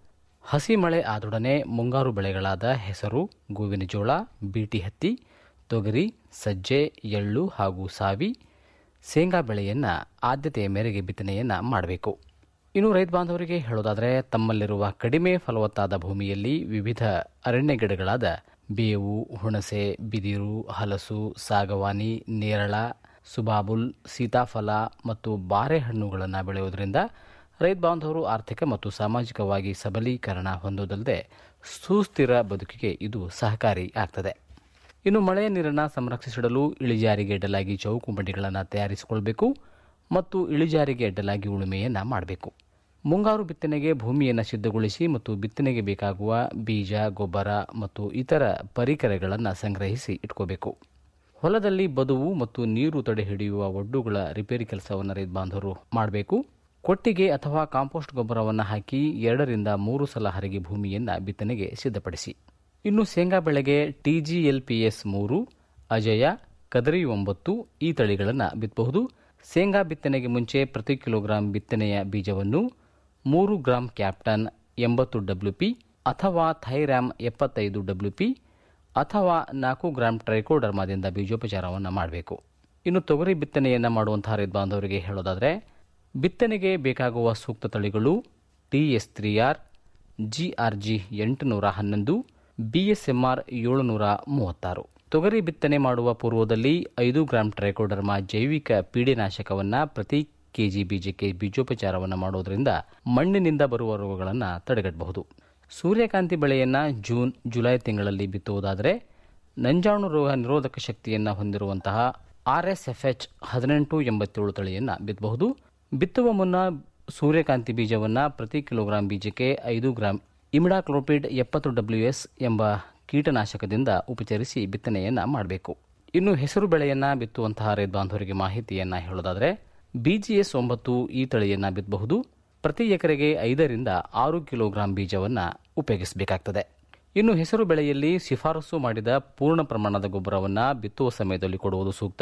ಹಸಿ ಮಳೆ ಆದೊಡನೆ ಮುಂಗಾರು ಬೆಳೆಗಳಾದ ಹೆಸರು ಗೋವಿನ ಜೋಳ ಬೀಟಿ ಹತ್ತಿ ತೊಗರಿ ಸಜ್ಜೆ ಎಳ್ಳು ಹಾಗೂ ಸಾವಿ ಶೇಂಗಾ ಬೆಳೆಯನ್ನು ಆದ್ಯತೆಯ ಮೇರೆಗೆ ಬಿತ್ತನೆಯನ್ನು ಮಾಡಬೇಕು ಇನ್ನು ರೈತ ಬಾಂಧವರಿಗೆ ಹೇಳೋದಾದರೆ ತಮ್ಮಲ್ಲಿರುವ ಕಡಿಮೆ ಫಲವತ್ತಾದ ಭೂಮಿಯಲ್ಲಿ ವಿವಿಧ ಅರಣ್ಯ ಗಿಡಗಳಾದ ಬೇವು ಹುಣಸೆ ಬಿದಿರು ಹಲಸು ಸಾಗವಾನಿ ನೇರಳ ಸುಬಾಬುಲ್ ಸೀತಾಫಲ ಮತ್ತು ಬಾರೆಹಣ್ಣುಗಳನ್ನು ಬೆಳೆಯುವುದರಿಂದ ರೈತ ಬಾಂಧವರು ಆರ್ಥಿಕ ಮತ್ತು ಸಾಮಾಜಿಕವಾಗಿ ಸಬಲೀಕರಣ ಹೊಂದುವುದಲ್ಲದೆ ಸುಸ್ಥಿರ ಬದುಕಿಗೆ ಇದು ಸಹಕಾರಿ ಆಗ್ತದೆ ಇನ್ನು ಮಳೆಯ ನೀರನ್ನು ಸಂರಕ್ಷಿಸಿಡಲು ಇಳಿಜಾರಿಗೆ ಅಡ್ಡಲಾಗಿ ಚೌಕು ಬಂಡಿಗಳನ್ನು ತಯಾರಿಸಿಕೊಳ್ಬೇಕು ಮತ್ತು ಇಳಿಜಾರಿಗೆ ಅಡ್ಡಲಾಗಿ ಉಳುಮೆಯನ್ನು ಮಾಡಬೇಕು ಮುಂಗಾರು ಬಿತ್ತನೆಗೆ ಭೂಮಿಯನ್ನು ಸಿದ್ಧಗೊಳಿಸಿ ಮತ್ತು ಬಿತ್ತನೆಗೆ ಬೇಕಾಗುವ ಬೀಜ ಗೊಬ್ಬರ ಮತ್ತು ಇತರ ಪರಿಕರಗಳನ್ನು ಸಂಗ್ರಹಿಸಿ ಇಟ್ಕೋಬೇಕು ಹೊಲದಲ್ಲಿ ಬದುವು ಮತ್ತು ನೀರು ತಡೆ ಹಿಡಿಯುವ ಒಡ್ಡುಗಳ ರಿಪೇರಿ ಕೆಲಸವನ್ನು ರೈತ ಬಾಂಧವರು ಮಾಡಬೇಕು ಕೊಟ್ಟಿಗೆ ಅಥವಾ ಕಾಂಪೋಸ್ಟ್ ಗೊಬ್ಬರವನ್ನು ಹಾಕಿ ಎರಡರಿಂದ ಮೂರು ಸಲ ಹರಗಿ ಭೂಮಿಯನ್ನು ಬಿತ್ತನೆಗೆ ಸಿದ್ಧಪಡಿಸಿ ಇನ್ನು ಶೇಂಗಾ ಬೆಳೆಗೆ ಟಿಜಿಎಲ್ಪಿಎಸ್ ಮೂರು ಅಜಯ ಕದರಿ ಒಂಬತ್ತು ಈ ತಳಿಗಳನ್ನು ಬಿತ್ತಬಹುದು ಶೇಂಗಾ ಬಿತ್ತನೆಗೆ ಮುಂಚೆ ಪ್ರತಿ ಕಿಲೋಗ್ರಾಂ ಬಿತ್ತನೆಯ ಬೀಜವನ್ನು ಮೂರು ಗ್ರಾಂ ಕ್ಯಾಪ್ಟನ್ ಎಂಬತ್ತು ಡಬ್ಲ್ಯೂಪಿ ಅಥವಾ ಥೈರ್ಯಾಮ್ ಎಪ್ಪತ್ತೈದು ಡಬ್ಲ್ಯೂಪಿ ಅಥವಾ ನಾಲ್ಕು ಗ್ರಾಂ ಟ್ರೈಕೋಡರ್ಮಾದಿಂದ ಬೀಜೋಪಚಾರವನ್ನು ಮಾಡಬೇಕು ಇನ್ನು ತೊಗರಿ ಬಿತ್ತನೆಯನ್ನು ಮಾಡುವಂತಹ ರೈತ ಬಾಂಧವರಿಗೆ ಹೇಳೋದಾದರೆ ಬಿತ್ತನೆಗೆ ಬೇಕಾಗುವ ಸೂಕ್ತ ತಳಿಗಳು T S three R G R G ಎಂಟುನೂರ ಹನ್ನೊಂದು ಬಿ ಎಸ್ ಎಂ ಆರ್ ಏಳುನೂರ ಮೂವತ್ತಾರು ತೊಗರಿ ಬಿತ್ತನೆ ಮಾಡುವ ಪೂರ್ವದಲ್ಲಿ ಐದು ಗ್ರಾಂ ಟ್ರೈಕೋಡರ್ಮಾ ಜೈವಿಕ ಪೀಡೆನಾಶಕವನ್ನು ಪ್ರತಿ ಕೆಜಿ ಬೀಜಕ್ಕೆ ಬೀಜೋಪಚಾರವನ್ನು ಮಾಡುವುದರಿಂದ ಮಣ್ಣಿನಿಂದ ಬರುವ ರೋಗಗಳನ್ನು ತಡೆಗಟ್ಟಬಹುದು ಸೂರ್ಯಕಾಂತಿ ಬೆಳೆಯನ್ನು ಜೂನ್ ಜುಲೈ ತಿಂಗಳಲ್ಲಿ ಬಿತ್ತುವುದಾದರೆ ನಂಜಾಣು ರೋಗ ನಿರೋಧಕ ಶಕ್ತಿಯನ್ನು ಹೊಂದಿರುವಂತಹ ಆರ್ ಎಸ್ ಎಫ್ ಎಚ್ ಹದಿನೆಂಟು ಎಂಬತ್ತೇಳು ತಳಿಯನ್ನು ಬಿತ್ತಬಹುದು ಬಿತ್ತುವ ಮುನ್ನ ಸೂರ್ಯಕಾಂತಿ ಬೀಜವನ್ನು ಪ್ರತಿ ಕಿಲೋಗ್ರಾಂ ಬೀಜಕ್ಕೆ ಐದು ಗ್ರಾಂ ಇಮಿಡಾಕ್ಲೋಪಿಡ್ ಎಪ್ಪತ್ತು ಡಬ್ಲ್ಯೂ ಎಸ್ ಎಂಬ ಕೀಟನಾಶಕದಿಂದ ಉಪಚರಿಸಿ ಬಿತ್ತನೆಯನ್ನು ಮಾಡಬೇಕು ಇನ್ನು ಹೆಸರು ಬೆಳೆಯನ್ನು ಬಿತ್ತುವಂತಹ ರೈತ ಬಾಂಧವರಿಗೆ ಮಾಹಿತಿಯನ್ನು ಹೇಳೋದಾದರೆ ಬಿಜಿಎಸ್ ಒಂಬತ್ತು ಈ ತಳಿಯನ್ನು ಬಿತ್ತಬಹುದು ಪ್ರತಿ ಎಕರೆಗೆ ಐದರಿಂದ ಆರು ಕಿಲೋಗ್ರಾಂ ಬೀಜವನ್ನು ಉಪಯೋಗಿಸಬೇಕಾಗ್ತದೆ ಇನ್ನು ಹೆಸರು ಬೆಳೆಯಲ್ಲಿ ಶಿಫಾರಸು ಮಾಡಿದ ಪೂರ್ಣ ಪ್ರಮಾಣದ ಗೊಬ್ಬರವನ್ನು ಬಿತ್ತುವ ಸಮಯದಲ್ಲಿ ಕೊಡುವುದು ಸೂಕ್ತ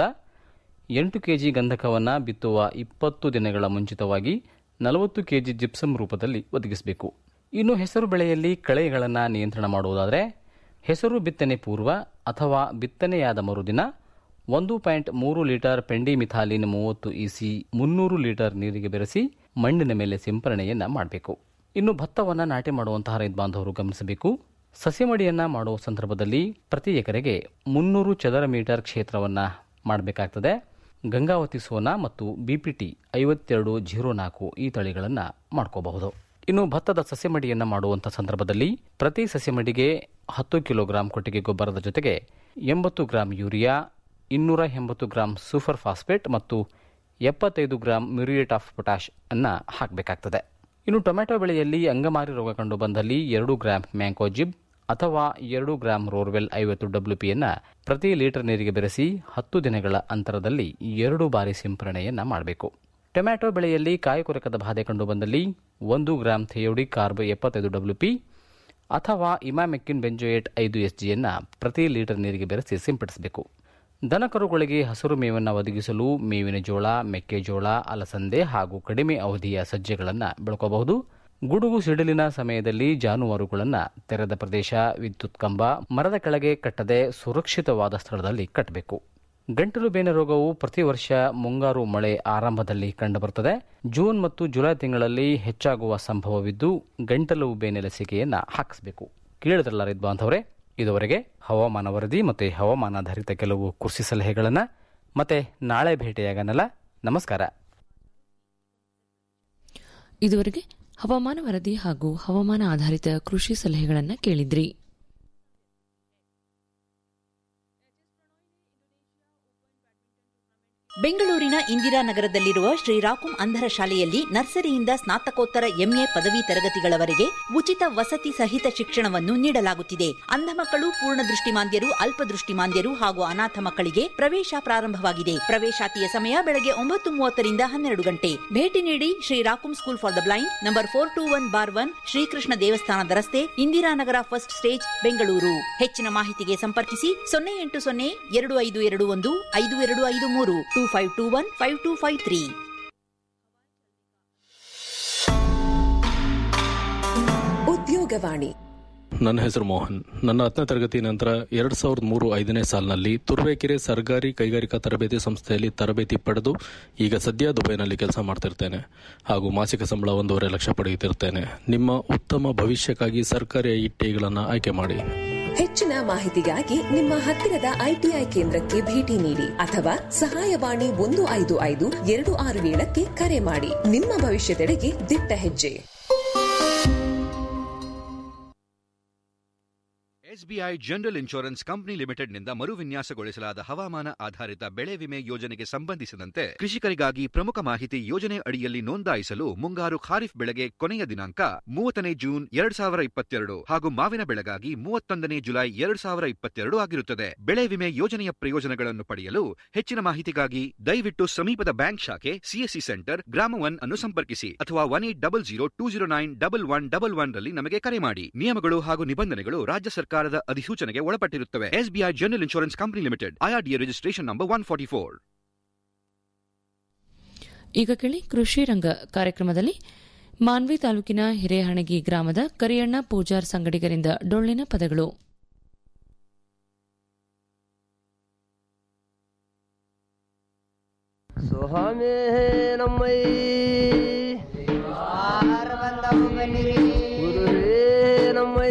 ಎಂಟು ಕೆಜಿ ಗಂಧಕವನ್ನು ಬಿತ್ತುವ ಇಪ್ಪತ್ತು ದಿನಗಳ ಮುಂಚಿತವಾಗಿ ನಲವತ್ತು ಕೆಜಿ ಜಿಪ್ಸಮ್ ರೂಪದಲ್ಲಿ ಒದಗಿಸಬೇಕು ಇನ್ನು ಹೆಸರು ಬೆಳೆಯಲ್ಲಿ ಕಳೆಗಳನ್ನು ನಿಯಂತ್ರಣ ಮಾಡುವುದಾದರೆ ಹೆಸರು ಬಿತ್ತನೆ ಪೂರ್ವ ಅಥವಾ ಬಿತ್ತನೆಯಾದ ಮರುದಿನ ಒಂದು ಪಾಯಿಂಟ್ ಮೂರು ಲೀಟರ್ ಪೆಂಡಿಮಿಥಾಲಿನ್ ಮೂವತ್ತು ಇಸಿ ಮುನ್ನೂರು ಲೀಟರ್ ನೀರಿಗೆ ಬೆರೆಸಿ ಮಣ್ಣಿನ ಮೇಲೆ ಸಿಂಪರಣೆಯನ್ನು ಮಾಡಬೇಕು ಇನ್ನು ಭತ್ತವನ್ನು ನಾಟಿ ಮಾಡುವಂತಹ ರೈತ ಬಾಂಧವರು ಗಮನಿಸಬೇಕು ಸಸಿಮಡಿಯನ್ನು ಮಾಡುವ ಸಂದರ್ಭದಲ್ಲಿ ಪ್ರತಿ ಎಕರೆಗೆ ಮುನ್ನೂರು ಚದರ ಮೀಟರ್ ಕ್ಷೇತ್ರವನ್ನು ಮಾಡಬೇಕಾಗ್ತದೆ ಗಂಗಾವತಿ ಸೋನಾ ಮತ್ತು ಬಿಪಿಟಿ ಐವತ್ತೆರಡು ಜೀರೋ ನಾಲ್ಕು ಈ ತಳಿಗಳನ್ನು ಮಾಡ್ಕೋಬಹುದು ಇನ್ನು ಭತ್ತದ ಸಸ್ಯಮಡಿಯನ್ನು ಮಾಡುವಂಥ ಸಂದರ್ಭದಲ್ಲಿ ಪ್ರತಿ ಸಸ್ಯಮಡಿಗೆ ಹತ್ತು ಕಿಲೋಗ್ರಾಂ ಕೊಟ್ಟಿಗೆ ಗೊಬ್ಬರದ ಜೊತೆಗೆ ಎಂಬತ್ತು ಗ್ರಾಂ ಯೂರಿಯಾ ಇನ್ನೂರ ಎಂಬತ್ತು ಗ್ರಾಂ ಸೂಪರ್ ಫಾಸ್ಫೇಟ್ ಮತ್ತು ಎಪ್ಪತ್ತೈದು ಗ್ರಾಂ ಮ್ಯೂರಿಯೇಟ್ ಆಫ್ ಪೊಟ್ಯಾಶ್ ಅನ್ನು ಹಾಕಬೇಕಾಗ್ತದೆ ಇನ್ನು ಟೊಮೆಟೊ ಬೆಳೆಯಲ್ಲಿ ಅಂಗಮಾರಿ ರೋಗ ಕಂಡು ಬಂದಲ್ಲಿ ಎರಡು ಗ್ರಾಂ ಮ್ಯಾಂಕೋಜಿಬ್ ಅಥವಾ ಎರಡು ಗ್ರಾಂ ರೋರ್ವೆಲ್ ಐವತ್ತು ಡಬ್ಲ್ಯೂಪಿಯನ್ನು ಪ್ರತಿ ಲೀಟರ್ ನೀರಿಗೆ ಬೆರೆಸಿ ಹತ್ತು ದಿನಗಳ ಅಂತರದಲ್ಲಿ ಎರಡು ಬಾರಿ ಸಿಂಪರಣೆಯನ್ನು ಮಾಡಬೇಕು ಟೊಮ್ಯಾಟೊ ಬೆಳೆಯಲ್ಲಿ ಕಾಯಿ ಕೊರಕದ ಬಾಧೆ ಕಂಡು ಬಂದಲ್ಲಿ ಒಂದು ಗ್ರಾಂ ಥಿಯೋಡಿ ಕಾರ್ಬ್ ಎಪ್ಪತ್ತೈದು ಡಬ್ಲ್ಯೂಪಿ ಅಥವಾ ಇಮಾಮೆಕ್ಕಿನ್ ಬೆಂಜೋಯೇಟ್ ಐದು ಎಸ್ ಜಿಯನ್ನು ಪ್ರತಿ ಲೀಟರ್ ನೀರಿಗೆ ಬೆರೆಸಿ ಸಿಂಪಡಿಸಬೇಕು ದನಕರುಗಳಿಗೆ ಹಸಿರು ಮೇವನ್ನು ಒದಗಿಸಲು ಮೇವಿನ ಜೋಳ ಮೆಕ್ಕೆಜೋಳ ಅಲಸಂದೆ ಹಾಗೂ ಕಡಿಮೆ ಅವಧಿಯ ಸಜ್ಜೆಗಳನ್ನು ಬೆಳ್ಕೋಬಹುದು ಗುಡುಗು ಸಿಡಿಲಿನ ಸಮಯದಲ್ಲಿ ಜಾನುವಾರುಗಳನ್ನು ತೆರೆದ ಪ್ರದೇಶ ವಿದ್ಯುತ್ ಕಂಬ ಮರದ ಕೆಳಗೆ ಕಟ್ಟದೆ ಸುರಕ್ಷಿತವಾದ ಸ್ಥಳದಲ್ಲಿ ಕಟ್ಟಬೇಕು ಗಂಟಲು ಬೇನೆ ರೋಗವು ಪ್ರತಿ ವರ್ಷ ಮುಂಗಾರು ಮಳೆ ಆರಂಭದಲ್ಲಿ ಕಂಡುಬರುತ್ತದೆ ಜೂನ್ ಮತ್ತು ಜುಲೈ ತಿಂಗಳಲ್ಲಿ ಹೆಚ್ಚಾಗುವ ಸಂಭವವಿದ್ದು ಗಂಟಲು ಬೇನೆ ಲಸಿಕೆಯನ್ನು ಹಾಕಿಸಬೇಕು ಕೇಳಿದ್ರಲ್ಲ ರೈತ ಬಾಂಧವರೇ ಇದುವರೆಗೆ ಹವಾಮಾನ ವರದಿ ಮತ್ತು ಹವಾಮಾನಾಧಾರಿತ ಕೆಲವು ಕೃಷಿ ಸಲಹೆಗಳನ್ನು ಮತ್ತೆ ನಾಳೆ ಭೇಟಿಯಾಗನಲ್ಲ ನಮಸ್ಕಾರ ಇದುವರೆಗೆ ಹವಾಮಾನ ವರದಿ ಹಾಗೂ ಹವಾಮಾನ ಆಧಾರಿತ ಕೃಷಿ ಸಲಹೆಗಳನ್ನು ಕೇಳಿದ್ರಿ ಬೆಂಗಳೂರಿನ ಇಂದಿರಾನಗರದಲ್ಲಿರುವ ಶ್ರೀರಾಕುಂ ಅಂಧರ ಶಾಲೆಯಲ್ಲಿ ನರ್ಸರಿಯಿಂದ ಸ್ನಾತಕೋತ್ತರ ಎಂಎ ಪದವಿ ತರಗತಿಗಳವರೆಗೆ ಉಚಿತ ವಸತಿ ಸಹಿತ ಶಿಕ್ಷಣವನ್ನು ನೀಡಲಾಗುತ್ತಿದೆ ಅಂಧ ಮಕ್ಕಳು ಪೂರ್ಣ ದೃಷ್ಟಿಮಾಂದ್ಯರು ಅಲ್ಪದೃಷ್ಟಿಮಾಂದ್ಯರು ಹಾಗೂ ಅನಾಥ ಮಕ್ಕಳಿಗೆ ಪ್ರವೇಶ ಪ್ರಾರಂಭವಾಗಿದೆ ಪ್ರವೇಶಾತಿಯ ಸಮಯ ಬೆಳಗ್ಗೆ ಒಂಬತ್ತು ಮೂವತ್ತರಿಂದ ಹನ್ನೆರಡು ಗಂಟೆ ಭೇಟಿ ನೀಡಿ ಶ್ರೀರಾಕುಂ school for the blind number four two one bar one Shrikrishna ದೇವಸ್ಥಾನದ ರಸ್ತೆ ಇಂದಿರಾನಗರ ಫಸ್ಟ್ ಸ್ಟೇಜ್ ಬೆಂಗಳೂರು ಹೆಚ್ಚಿನ ಮಾಹಿತಿಗೆ ಸಂಪರ್ಕಿಸಿ ಸೊನ್ನೆ ಎಂಟು ಸೊನ್ನೆ ಎರಡು ಐದು ಎರಡು ಒಂದು ಐದು ಎರಡು ಐದು ಮೂರು two five two one five two five three ಉದ್ಯೋಗ ಕರ್ನಾಟಕವಾಣಿ ನನ್ನ ಹೆಸರು ಮೋಹನ್ ನನ್ನ ಹತ್ತನೇ ತರಗತಿ ನಂತರ ಎರಡ್ ಸಾವಿರದ ಮೂರು ಐದನೇ ಸಾಲಿನಲ್ಲಿ ತುರುವೇಕೆರೆ ಸರ್ಕಾರಿ ಕೈಗಾರಿಕಾ ತರಬೇತಿ ಸಂಸ್ಥೆಯಲ್ಲಿ ತರಬೇತಿ ಪಡೆದು ಈಗ ಸದ್ಯ ದುಬೈನಲ್ಲಿ ಕೆಲಸ ಮಾಡ್ತಿರ್ತೇನೆ ಹಾಗೂ ಮಾಸಿಕ ಸಂಬಳ ಒಂದೂವರೆ ಲಕ್ಷ ಪಡೆಯುತ್ತಿರ್ತೇನೆ ನಿಮ್ಮ ಉತ್ತಮ ಭವಿಷ್ಯಕ್ಕಾಗಿ ಸರ್ಕಾರಿ ಐಟಿಗಳನ್ನು ಆಯ್ಕೆ ಮಾಡಿ ಹೆಚ್ಚಿನ ಮಾಹಿತಿಗಾಗಿ ನಿಮ್ಮ ಹತ್ತಿರದ ಐಟಿಐ ಕೇಂದ್ರಕ್ಕೆ ಭೇಟಿ ನೀಡಿ ಅಥವಾ ಸಹಾಯವಾಣಿ ಒಂದು ಐದು ಐದು ಎರಡು ಆರು ಏಳಕ್ಕೆ ಕರೆ ಮಾಡಿ ನಿಮ್ಮ ಭವಿಷ್ಯದೆಡೆಗೆ ದಿಟ್ಟ ಹೆಜ್ಜೆ ಎಸ್ಬಿಐ ಜನರಲ್ ಇನ್ಶೂರೆನ್ಸ್ ಕಂಪನಿ ಲಿಮಿಟೆಡ್ನಿಂದ ಮರುವಿನ್ಯಾಸಗೊಳಿಸಲಾದ ಹವಾಮಾನ ಆಧಾರಿತ ಬೆಳೆ ವಿಮೆ ಯೋಜನೆಗೆ ಸಂಬಂಧಿಸಿದಂತೆ ಕೃಷಿಕರಿಗಾಗಿ ಪ್ರಮುಖ ಮಾಹಿತಿ ಯೋಜನೆ ಅಡಿಯಲ್ಲಿ ನೋಂದಾಯಿಸಲು ಮುಂಗಾರು ಖಾರಿಫ್ ಬೆಳೆಗೆ ಕೊನೆಯ ದಿನಾಂಕ ಮೂವತ್ತನೇ ಜೂನ್ ಎರಡ್ ಸಾವಿರ ಇಪ್ಪತ್ತೆರಡು ಹಾಗೂ ಮಾವಿನ ಬೆಳೆಗಾಗಿ ಮೂವತ್ತೊಂದನೇ ಜುಲೈ ಎರಡ್ ಸಾವಿರ ಇಪ್ಪತ್ತೆರಡು ಆಗಿರುತ್ತದೆ ಬೆಳೆ ವಿಮೆ ಯೋಜನೆಯ ಪ್ರಯೋಜನಗಳನ್ನು ಪಡೆಯಲು ಹೆಚ್ಚಿನ ಮಾಹಿತಿಗಾಗಿ ದಯವಿಟ್ಟು ಸಮೀಪದ ಬ್ಯಾಂಕ್ ಶಾಖೆ ಸಿಎಸ್ಸಿ ಸೆಂಟರ್ ಗ್ರಾಮ ಒನ್ ಅನ್ನು ಸಂಪರ್ಕಿಸಿ ಅಥವಾ one eight double zero two zero nine double one double one ರಲ್ಲಿ ನಮಗೆ ಕರೆ ಮಾಡಿ ನಿಯಮಗಳು ಹಾಗೂ ನಿಬಂಧನೆಗಳು ರಾಜ್ಯ ಸರ್ಕಾರದ ಅಧಿಸೂಚನೆಗೆ ಒಳಪಟ್ಟಿರುತ್ತವೆ SBI general insurance company limited IRDA registration number one forty four ಈಗ ಕೇಳಿ ಕೃಷಿ ರಂಗ ಕಾರ್ಯಕ್ರಮದಲ್ಲಿ ಮಾನ್ವಿ ತಾಲೂಕಿನ ಹಿರೇಹಣಗಿ ಗ್ರಾಮದ ಕರಿಯಣ್ಣ ಪೂಜಾರ್ ಸಂಗಡಿಗರಿಂದ ಡೊಳ್ಳಿನ ಪದಗಳು ಸ್ವಾಮಿ ನಮ್ಮೈ ಗುರುವೇ ನಮ್ಮೈ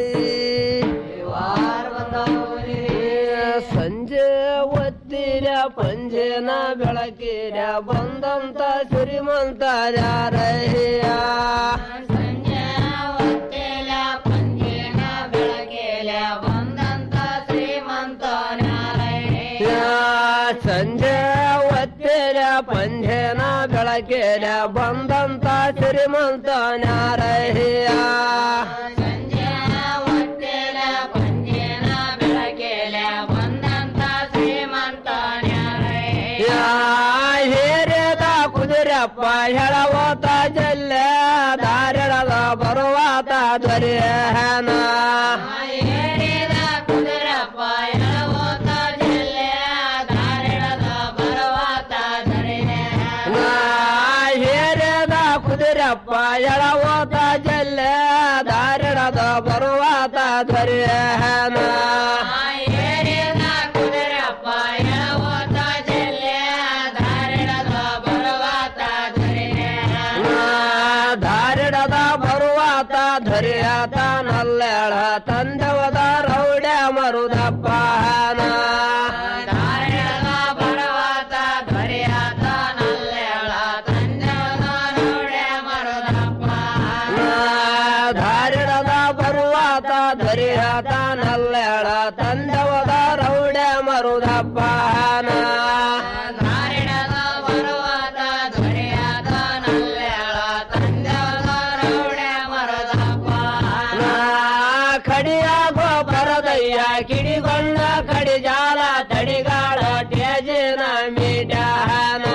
ಸಂಜೆ ಒತ್ತಿರ ಪಂಜೆನ ಬೆಳಕಿರ ಬಂದಂತ ಶ್ರೀಮಂತ ಯಾರಯ್ಯ ಸಂಜೆ ಒತ್ತಿರ ಪಂಜೆನ ಬೆಳಕಿರ ಬಂದಂತ ಶ್ರೀಮಂತ ಯಾರಯ್ಯ ಹೇರದ ಕುದುರಪ್ಪ ಹೇಳವಾತ ಜಲ್ಲ ದಾರಿಳದ ಬರುವಾತ ದೊರೆಯನ ಹೇರದ ಕುದುರಪ್ಪ ಎಳವಾತ ಜಲ್ಲ ದಾರಿಳದ ಬರುವಾತ ದೊರೆಯನ ಧಾರಿಡದ ಬರುವಾತ ಧರಿಯಾತ ನಲ್ಲೆಳ ತಂದವದ ರೌಡ ಮರುದಪ್ಪನ ಧಾರಿಡದ ಬರುವಾತ ಧರಿಯಾತ ನಲ್ಲೆಳ ತಂದವದ ರೌಡ ಮರುದಪ್ಪನ ಕಡಿಯಾಗೋ ಪರದಯ್ಯ ಕಿಡಿಗೊಂಡ ಕಡಿಜಾಲ ತಡಿಗಾಳ ಟೇಜಿನ ಮೀಡಾನ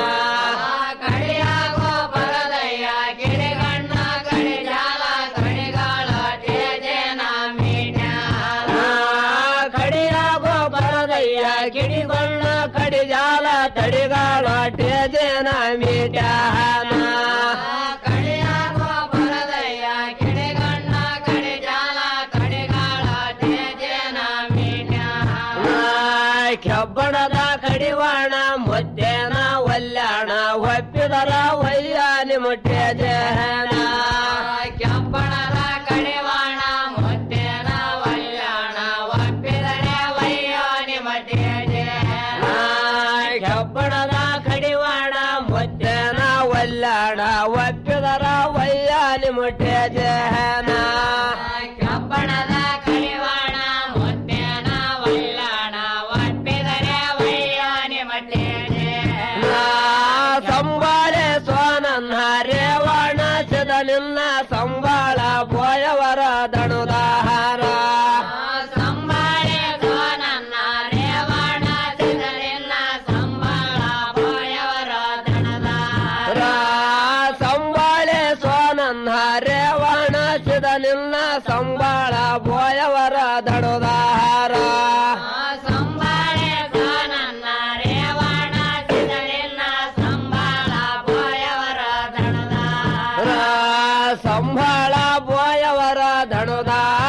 ಕಡಿಯಾಗೋ ಪರದಯ್ಯ ಕಿಡಿಗೊಂಡ ಕಡಿಜಾಲ ತಡಿಗಾಳ ಟೇಜಿನ ಮೀಡಾನ ಕೆಬ್ಬಣದ ಕಡಿವಾಣ ಮುದ್ದೇನ ಒಲ್ಯಾಣ ಒಪ್ಪಿದರ ವಯ್ಯಾಲಿ ಮುಟ್ಟೆ ಜನ ಕೆಬ್ಬಣದ ಕಡಿವಾಣ ಮುದ್ದೇನ ಒಲ್ಯಾಣ ಒಪ್ಪಿದರೆ ವಯ್ಯಾಲಿ ಮುಟ್ಟೆ ಕೆಬ್ಬಣದ ಕಡಿವಾಣ ಮುದ್ದೇನ ಒಲ್ಯಾಣ ಒಪ್ಪಿದರ ವಯ್ಯಾಲಿ ಮುಟ್ಟೆ ಜನ ಕೆಬ್ಬಣದ ಕಡಿವಾಣ ಮುದ್ದೇನ ಒಲ್ಯಾಣ ಒಪ್ಪಿದರೆ ವಯ್ಯಾಲಿ ಮುಟ್ಟೆ ಸಂಬಾಳೆ ಸೋನನ್ನ ರೇವಣ ಸಿದಲಿನ್ನ ಸಂಬಾಳ ಬೋಯವರ ದಣುದಾಹಾರ ಸಂಬಾಳೆ ಸೋನನ್ನ ರೇವಣ ಸಿದಲಿನ್ನ ಸಂಬಾಳ ಬೋಯವರ ದಣದಾರ ಸಂಬಾಳೆ ಸೋನನ್ನ ರೇವಣ ಸಿದಲಿನ್ನ ಸಂಬಾಳ ಬೋಯವರ ದಣುದಾಹಾರ ಸಂಬಾಳೆ ಸೋನನ್ನ ರೇವಣ ಸಿದಲಿನ್ನ ಸಂಬಾಳ ಬೋಯವರ ದಣದಾರ ಸಂಬಾಳ ಬೋಯವರ ದಣುದಾರ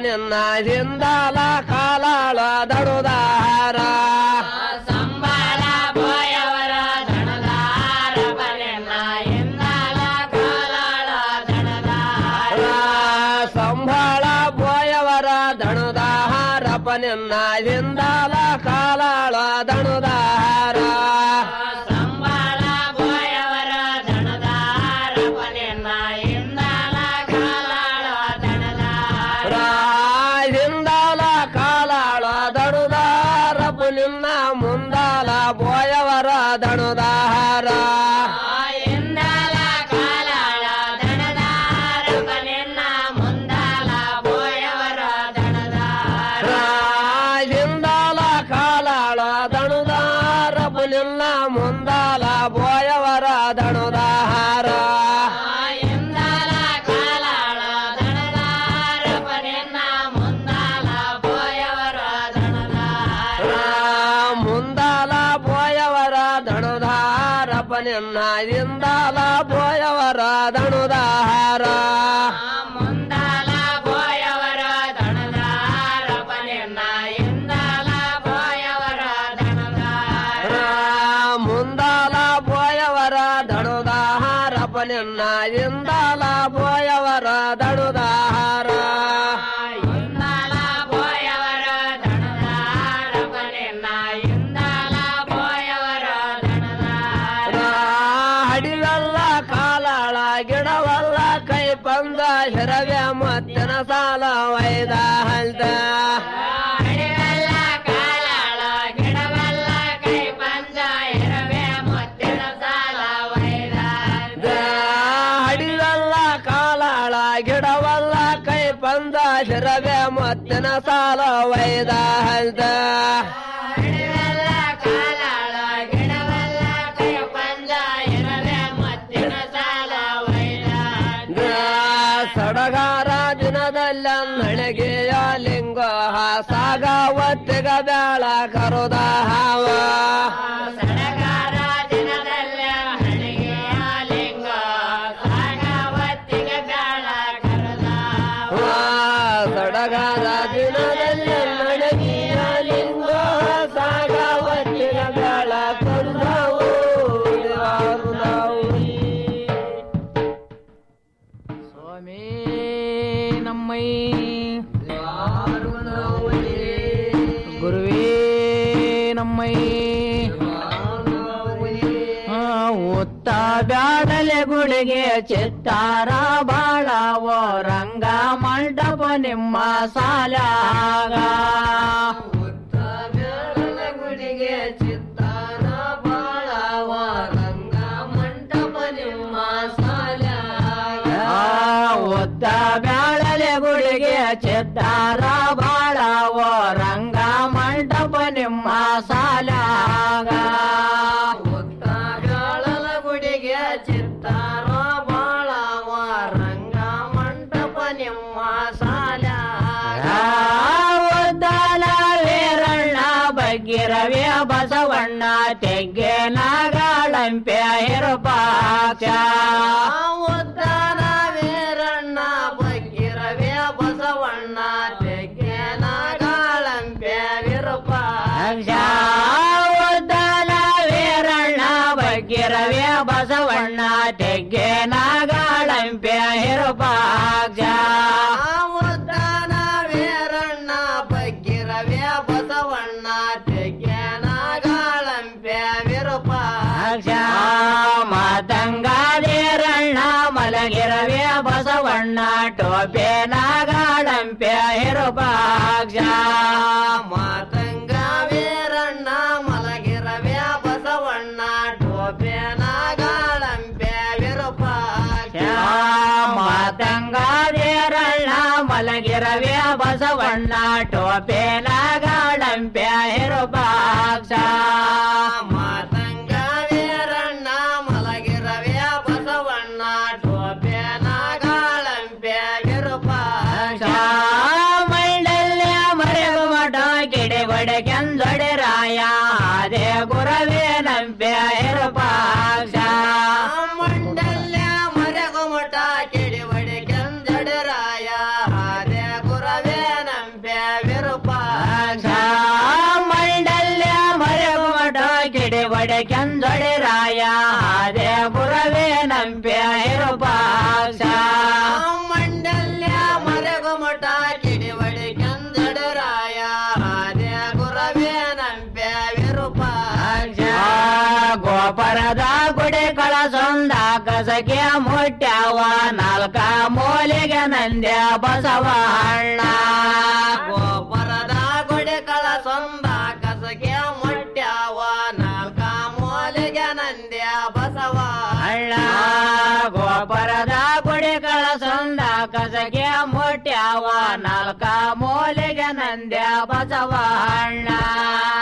ನಿನ್ನ ಜಿಂದಾಲ ಕಾಲಾಳ ದಡುದಾರ ಸಂಬಾಳ ಬೋಯವರ ದಣದಾರ ಬನೆನ್ನ ಹಿಂದಾಲ ಕಾಲಾಳ ದಣದಾರ ಸಂಬಾಳ ಬೋಯವರ ದಣದಾರ ಪನೆನ್ನ ಹಿಂದಾಲ ಕಾಲಾಳ ದಣದಾರ ಸಂಬಾಳ ಬೋಯವರ ದಣದಾರ ಪನೆನ್ನ ಹಿಂದಾಲ ಕಾಲಾಳ ದಣದಾರ ಹಿಂದಾಲ ಕಾಲಾಳ ದಣದಾರ ಪುನಿನ್ನ ಮುಂದಾಲ ಬೋಯವರ ದಣದಾರ ಹಿಂದಾಲ ಕಾಲಾಳ ದಣದಾರ ಪನೆನ್ನ ಮುಂದಾಲ ಬೋಯವರ ದಣದಾರ ಹಿಂದಾಲ ಕಾಲಾಳ ದಣದಾರ ಪುನಿನ್ನ ಮುಂದಾಲ ಬೋಯವರ ದಣದಾರ ಹಿಂದಾಲ ಕಾಲಾಳ ದಣದಾರ ಪನೆನ್ನ ಮುಂದಾಲ ಬೋಯವರ ದಣದಾರ ಮುಂದಾಲ ಬೋಯವರ ದಣದಾರ ಪನೆನ್ನ ಹಿಂದಾಲ ಬೋಯವರ ದಣದಾರ ಮುಂದಾಲ ಬೋಯವರ ದಣದಾರ ಪನೆನ್ನ ಹಿಂದಾಲ ಬೋಯವರ ದಣದಾರ ಮುಂದಾಲ ಬೋಯವರ ದಣದಾರ ಪನೆನ್ನ ಹಿಂದಾಲ ಬೋಯವರ ದಣದಾರ ಹಿಂದಾಲ ಬೋಯವರ ದಣದಾರ ಪನೆನ್ನ ಹಿಂದಾಲ ಬೋಯವರ ದಣದಾರ ಹಡಿವಲ್ಲ ಕಾಲಾಳ ಗಿಡವಲ್ಲ ಕೈ ಬಂದ ಹಿರವ್ಯ ಮತ್ತಿನ ಸಾಲ ವೈದ ಹಲ್ದ ಹಡಿವಲ್ಲ ಕಾಲಾಳ ಗಿಡವಲ್ಲ ಕೈ ಬಂದ ಹಿರವ್ಯ ಮತ್ತಿನ ಸಾಲ ವೈದ ಹಡಿವಲ್ಲ ಕಾಲಾಳ ಗಿಡವಲ್ಲ ಕೈ ಬಂದ ಹಿರವ್ಯ ಮತ್ತಿನ ಸಾಲ ವೈದ ಹಲ್ದ ಹಡಿವಲ್ಲ ಕಾಲಾಳ ಗಿಡವಲ್ಲ ಕೈ ಬಂದ ಹಿರವ್ಯ ಮತ್ತಿನ ಸಾಲ ವೈದ ಸಡಗಾರ ದಿನದಲ್ಲ ನಳಗೆಯ ಲಿಂಗ ಸಾಗಾವತ್ತಿಗ ಬೇಳ ಕರುದ ಹಾವ ಸಡಗಾರ ದಿನದಲ್ಲ ನಳಗೆಯ ಲಿಂಗ ಸಾಗಾವತ್ತಿಗ ಬೇಳ ಕರುದ ಸಡಗಾರ ದಿನದಲ್ಲ ನಳಗೆಯ ಲಿಂಗ ಸಾಗಾವತ್ತಿಗ ಬೇಳ ಕರುದಾವು ಸ್ವಾಮಿ ನಮ್ಮೈ ಗುರುವೇ ನಮ್ಮೈ ಉತ್ತ ಬ್ಯಾಡಲೆ ಗುಳಿಗೆ ಚಿತ್ತಾರ ಬಾಳವ ರಂಗ ಮಂಟಪ ನಿಮ್ಮ ಸಾಲಾಗ ಗುಡಿಗೆ ಚಿತ್ತಾರ ಬಾಳವ ರಂಗ ಮಂಟಪ ನಿಮ್ಮ ಸಾಲಾಗ ಒತ್ತ ಬ್ಯಾಳಲೆ ಗುಡಿಗೆ ಚಿತ್ತಾರ ಬಾಳವ ರಂಗ ಮಂಟಪ ನಿಮ್ಮ ಸಾಲಾಗ ಒತ್ತ ಬ್ಯಾಳಲ ಗುಡಿಗೆ ಚಿತ್ತಾರ ಬಾಳವ ರಂಗ ಮಂಟಪ ನಿಮ್ಮ ಸಾಲಾಗ ಒದ್ದಾಲ ವೀರಣ್ಣ ಬಗ್ಗಿರವ್ಯ ಬಸವಣ್ಣ ತೆಗ್ಗೆ ನಾಗಾಳಂಪೆ ಹಿರುಪಾಕ್ಷ ಉದ್ದಾನ ವೀರಣ್ಣ ಬಗ್ಗಿರವ್ಯ ಬಸವಣ್ಣ ತೆಗ್ಗೆ ನಾಗಾಳಂಪೆ ವಿರುಪಾಕ್ಷ ಉದ್ದಾನ ವೀರಣ್ಣ ಬಗ್ಗಿರವ್ಯ ಬಸವಣ್ಣ ತೆಗ್ಗೆ ನಾಗಾಳಂಪೆ ಹಿರುಪಾಕ್ಷ ಉದ್ದಾನ ವೀರಣ್ಣ ಬಗ್ಗಿರವ್ಯ ಬಸವಣ್ಣ ತೆಗ್ಗೆ ನಾಗಾಳಂಪೆ ವಿರುಪಾಕ್ಷ ಮಾತಂಗಾದೇರಣ್ಣ ಮಲಗಿರವ್ಯ ಬಸವಣ್ಣ ಟೋಪೆ ನಾಗಾಳಂಪೆ ಹಿರುಪಾಕ್ಷ ಮಾತಂಗ ವೀರಣ್ಣ ಮಲಗಿರವ್ಯ ಬಸವಣ್ಣ ಟೋಪೆ ನಾಗಾಳಂಪೆ ವಿರುಪಾಕ್ಷ ಮಾತಂಗಾದೇರಣ್ಣ ಮಲಗಿರವ್ಯ ಬಸವಣ್ಣ ಟೋಪೆ ನಾಗಾಳಂಪೆ ಹಿರುಪಾಕ್ಷ ಮಾತಂಗ ವೀರಣ್ಣ ಮಲಗಿರವ್ಯ ಬಸವಣ್ಣ ಟೋಪೆ ನಾಗಾಳಂಪೆ ವಿರುಪಾಕ್ಷ ಮಂಡಲ್ಯ ಮರೆಗು ಮಠ ಗಿಡೆ ಬಡೆ ಕೆಂದೊಡೆ ರಾಯ ಅದೇ ಗುರವೇ ನಂಬೆ ಹಿರುಪಾಕ್ಷ ಮಂಡಲ್ಯ ಮರೆಗು ಮಠ ಕಿಡಿ ಬಡೆ ಕೆಂದೊಡೆ ರಾಯ ಅದೇ ಗುರವೇ ಹಿರುಪಾಕ್ಷ ಮಂಡಲ್ಯ ಮರೆಗುಮಟ ಕಿಡಿವಡಿ ಕಂದಡರಾಯ ಆದ್ಯ ಗುರವೇ ನಂಬ್ಯ ವಿರೂಪಾಕ್ಷ ಗೋಪರದ ಗುಡಿ ಕಳಸೊಂದ ಕಸಗೆ ಮುಟ್ಟ್ಯಾವ ನಾಲ್ಕ ಮೂಲಿಗೆ ನಂದ್ಯ ಬಸವಣ್ಣ ಗೋಪುರದ ಗುಡಿ ಕಳಸೊಂದ ಕಸಗೆ ಮುಟ್ಟ್ಯಾವ ನಾಲ್ಕ ಮೂಲಿಗೆ ನಂದ್ಯ ಬಸವಣ್ಣ ಗೋಪುರದ ಗುಡಿ ಕಳಸೊಂದ ಕಸಗೆ ಮುಟ್ಟ್ಯಾವ ನಾಲ್ಕ ಮೂಲಿಗೆ ನಂದ್ಯ ಬಸವಣ್ಣ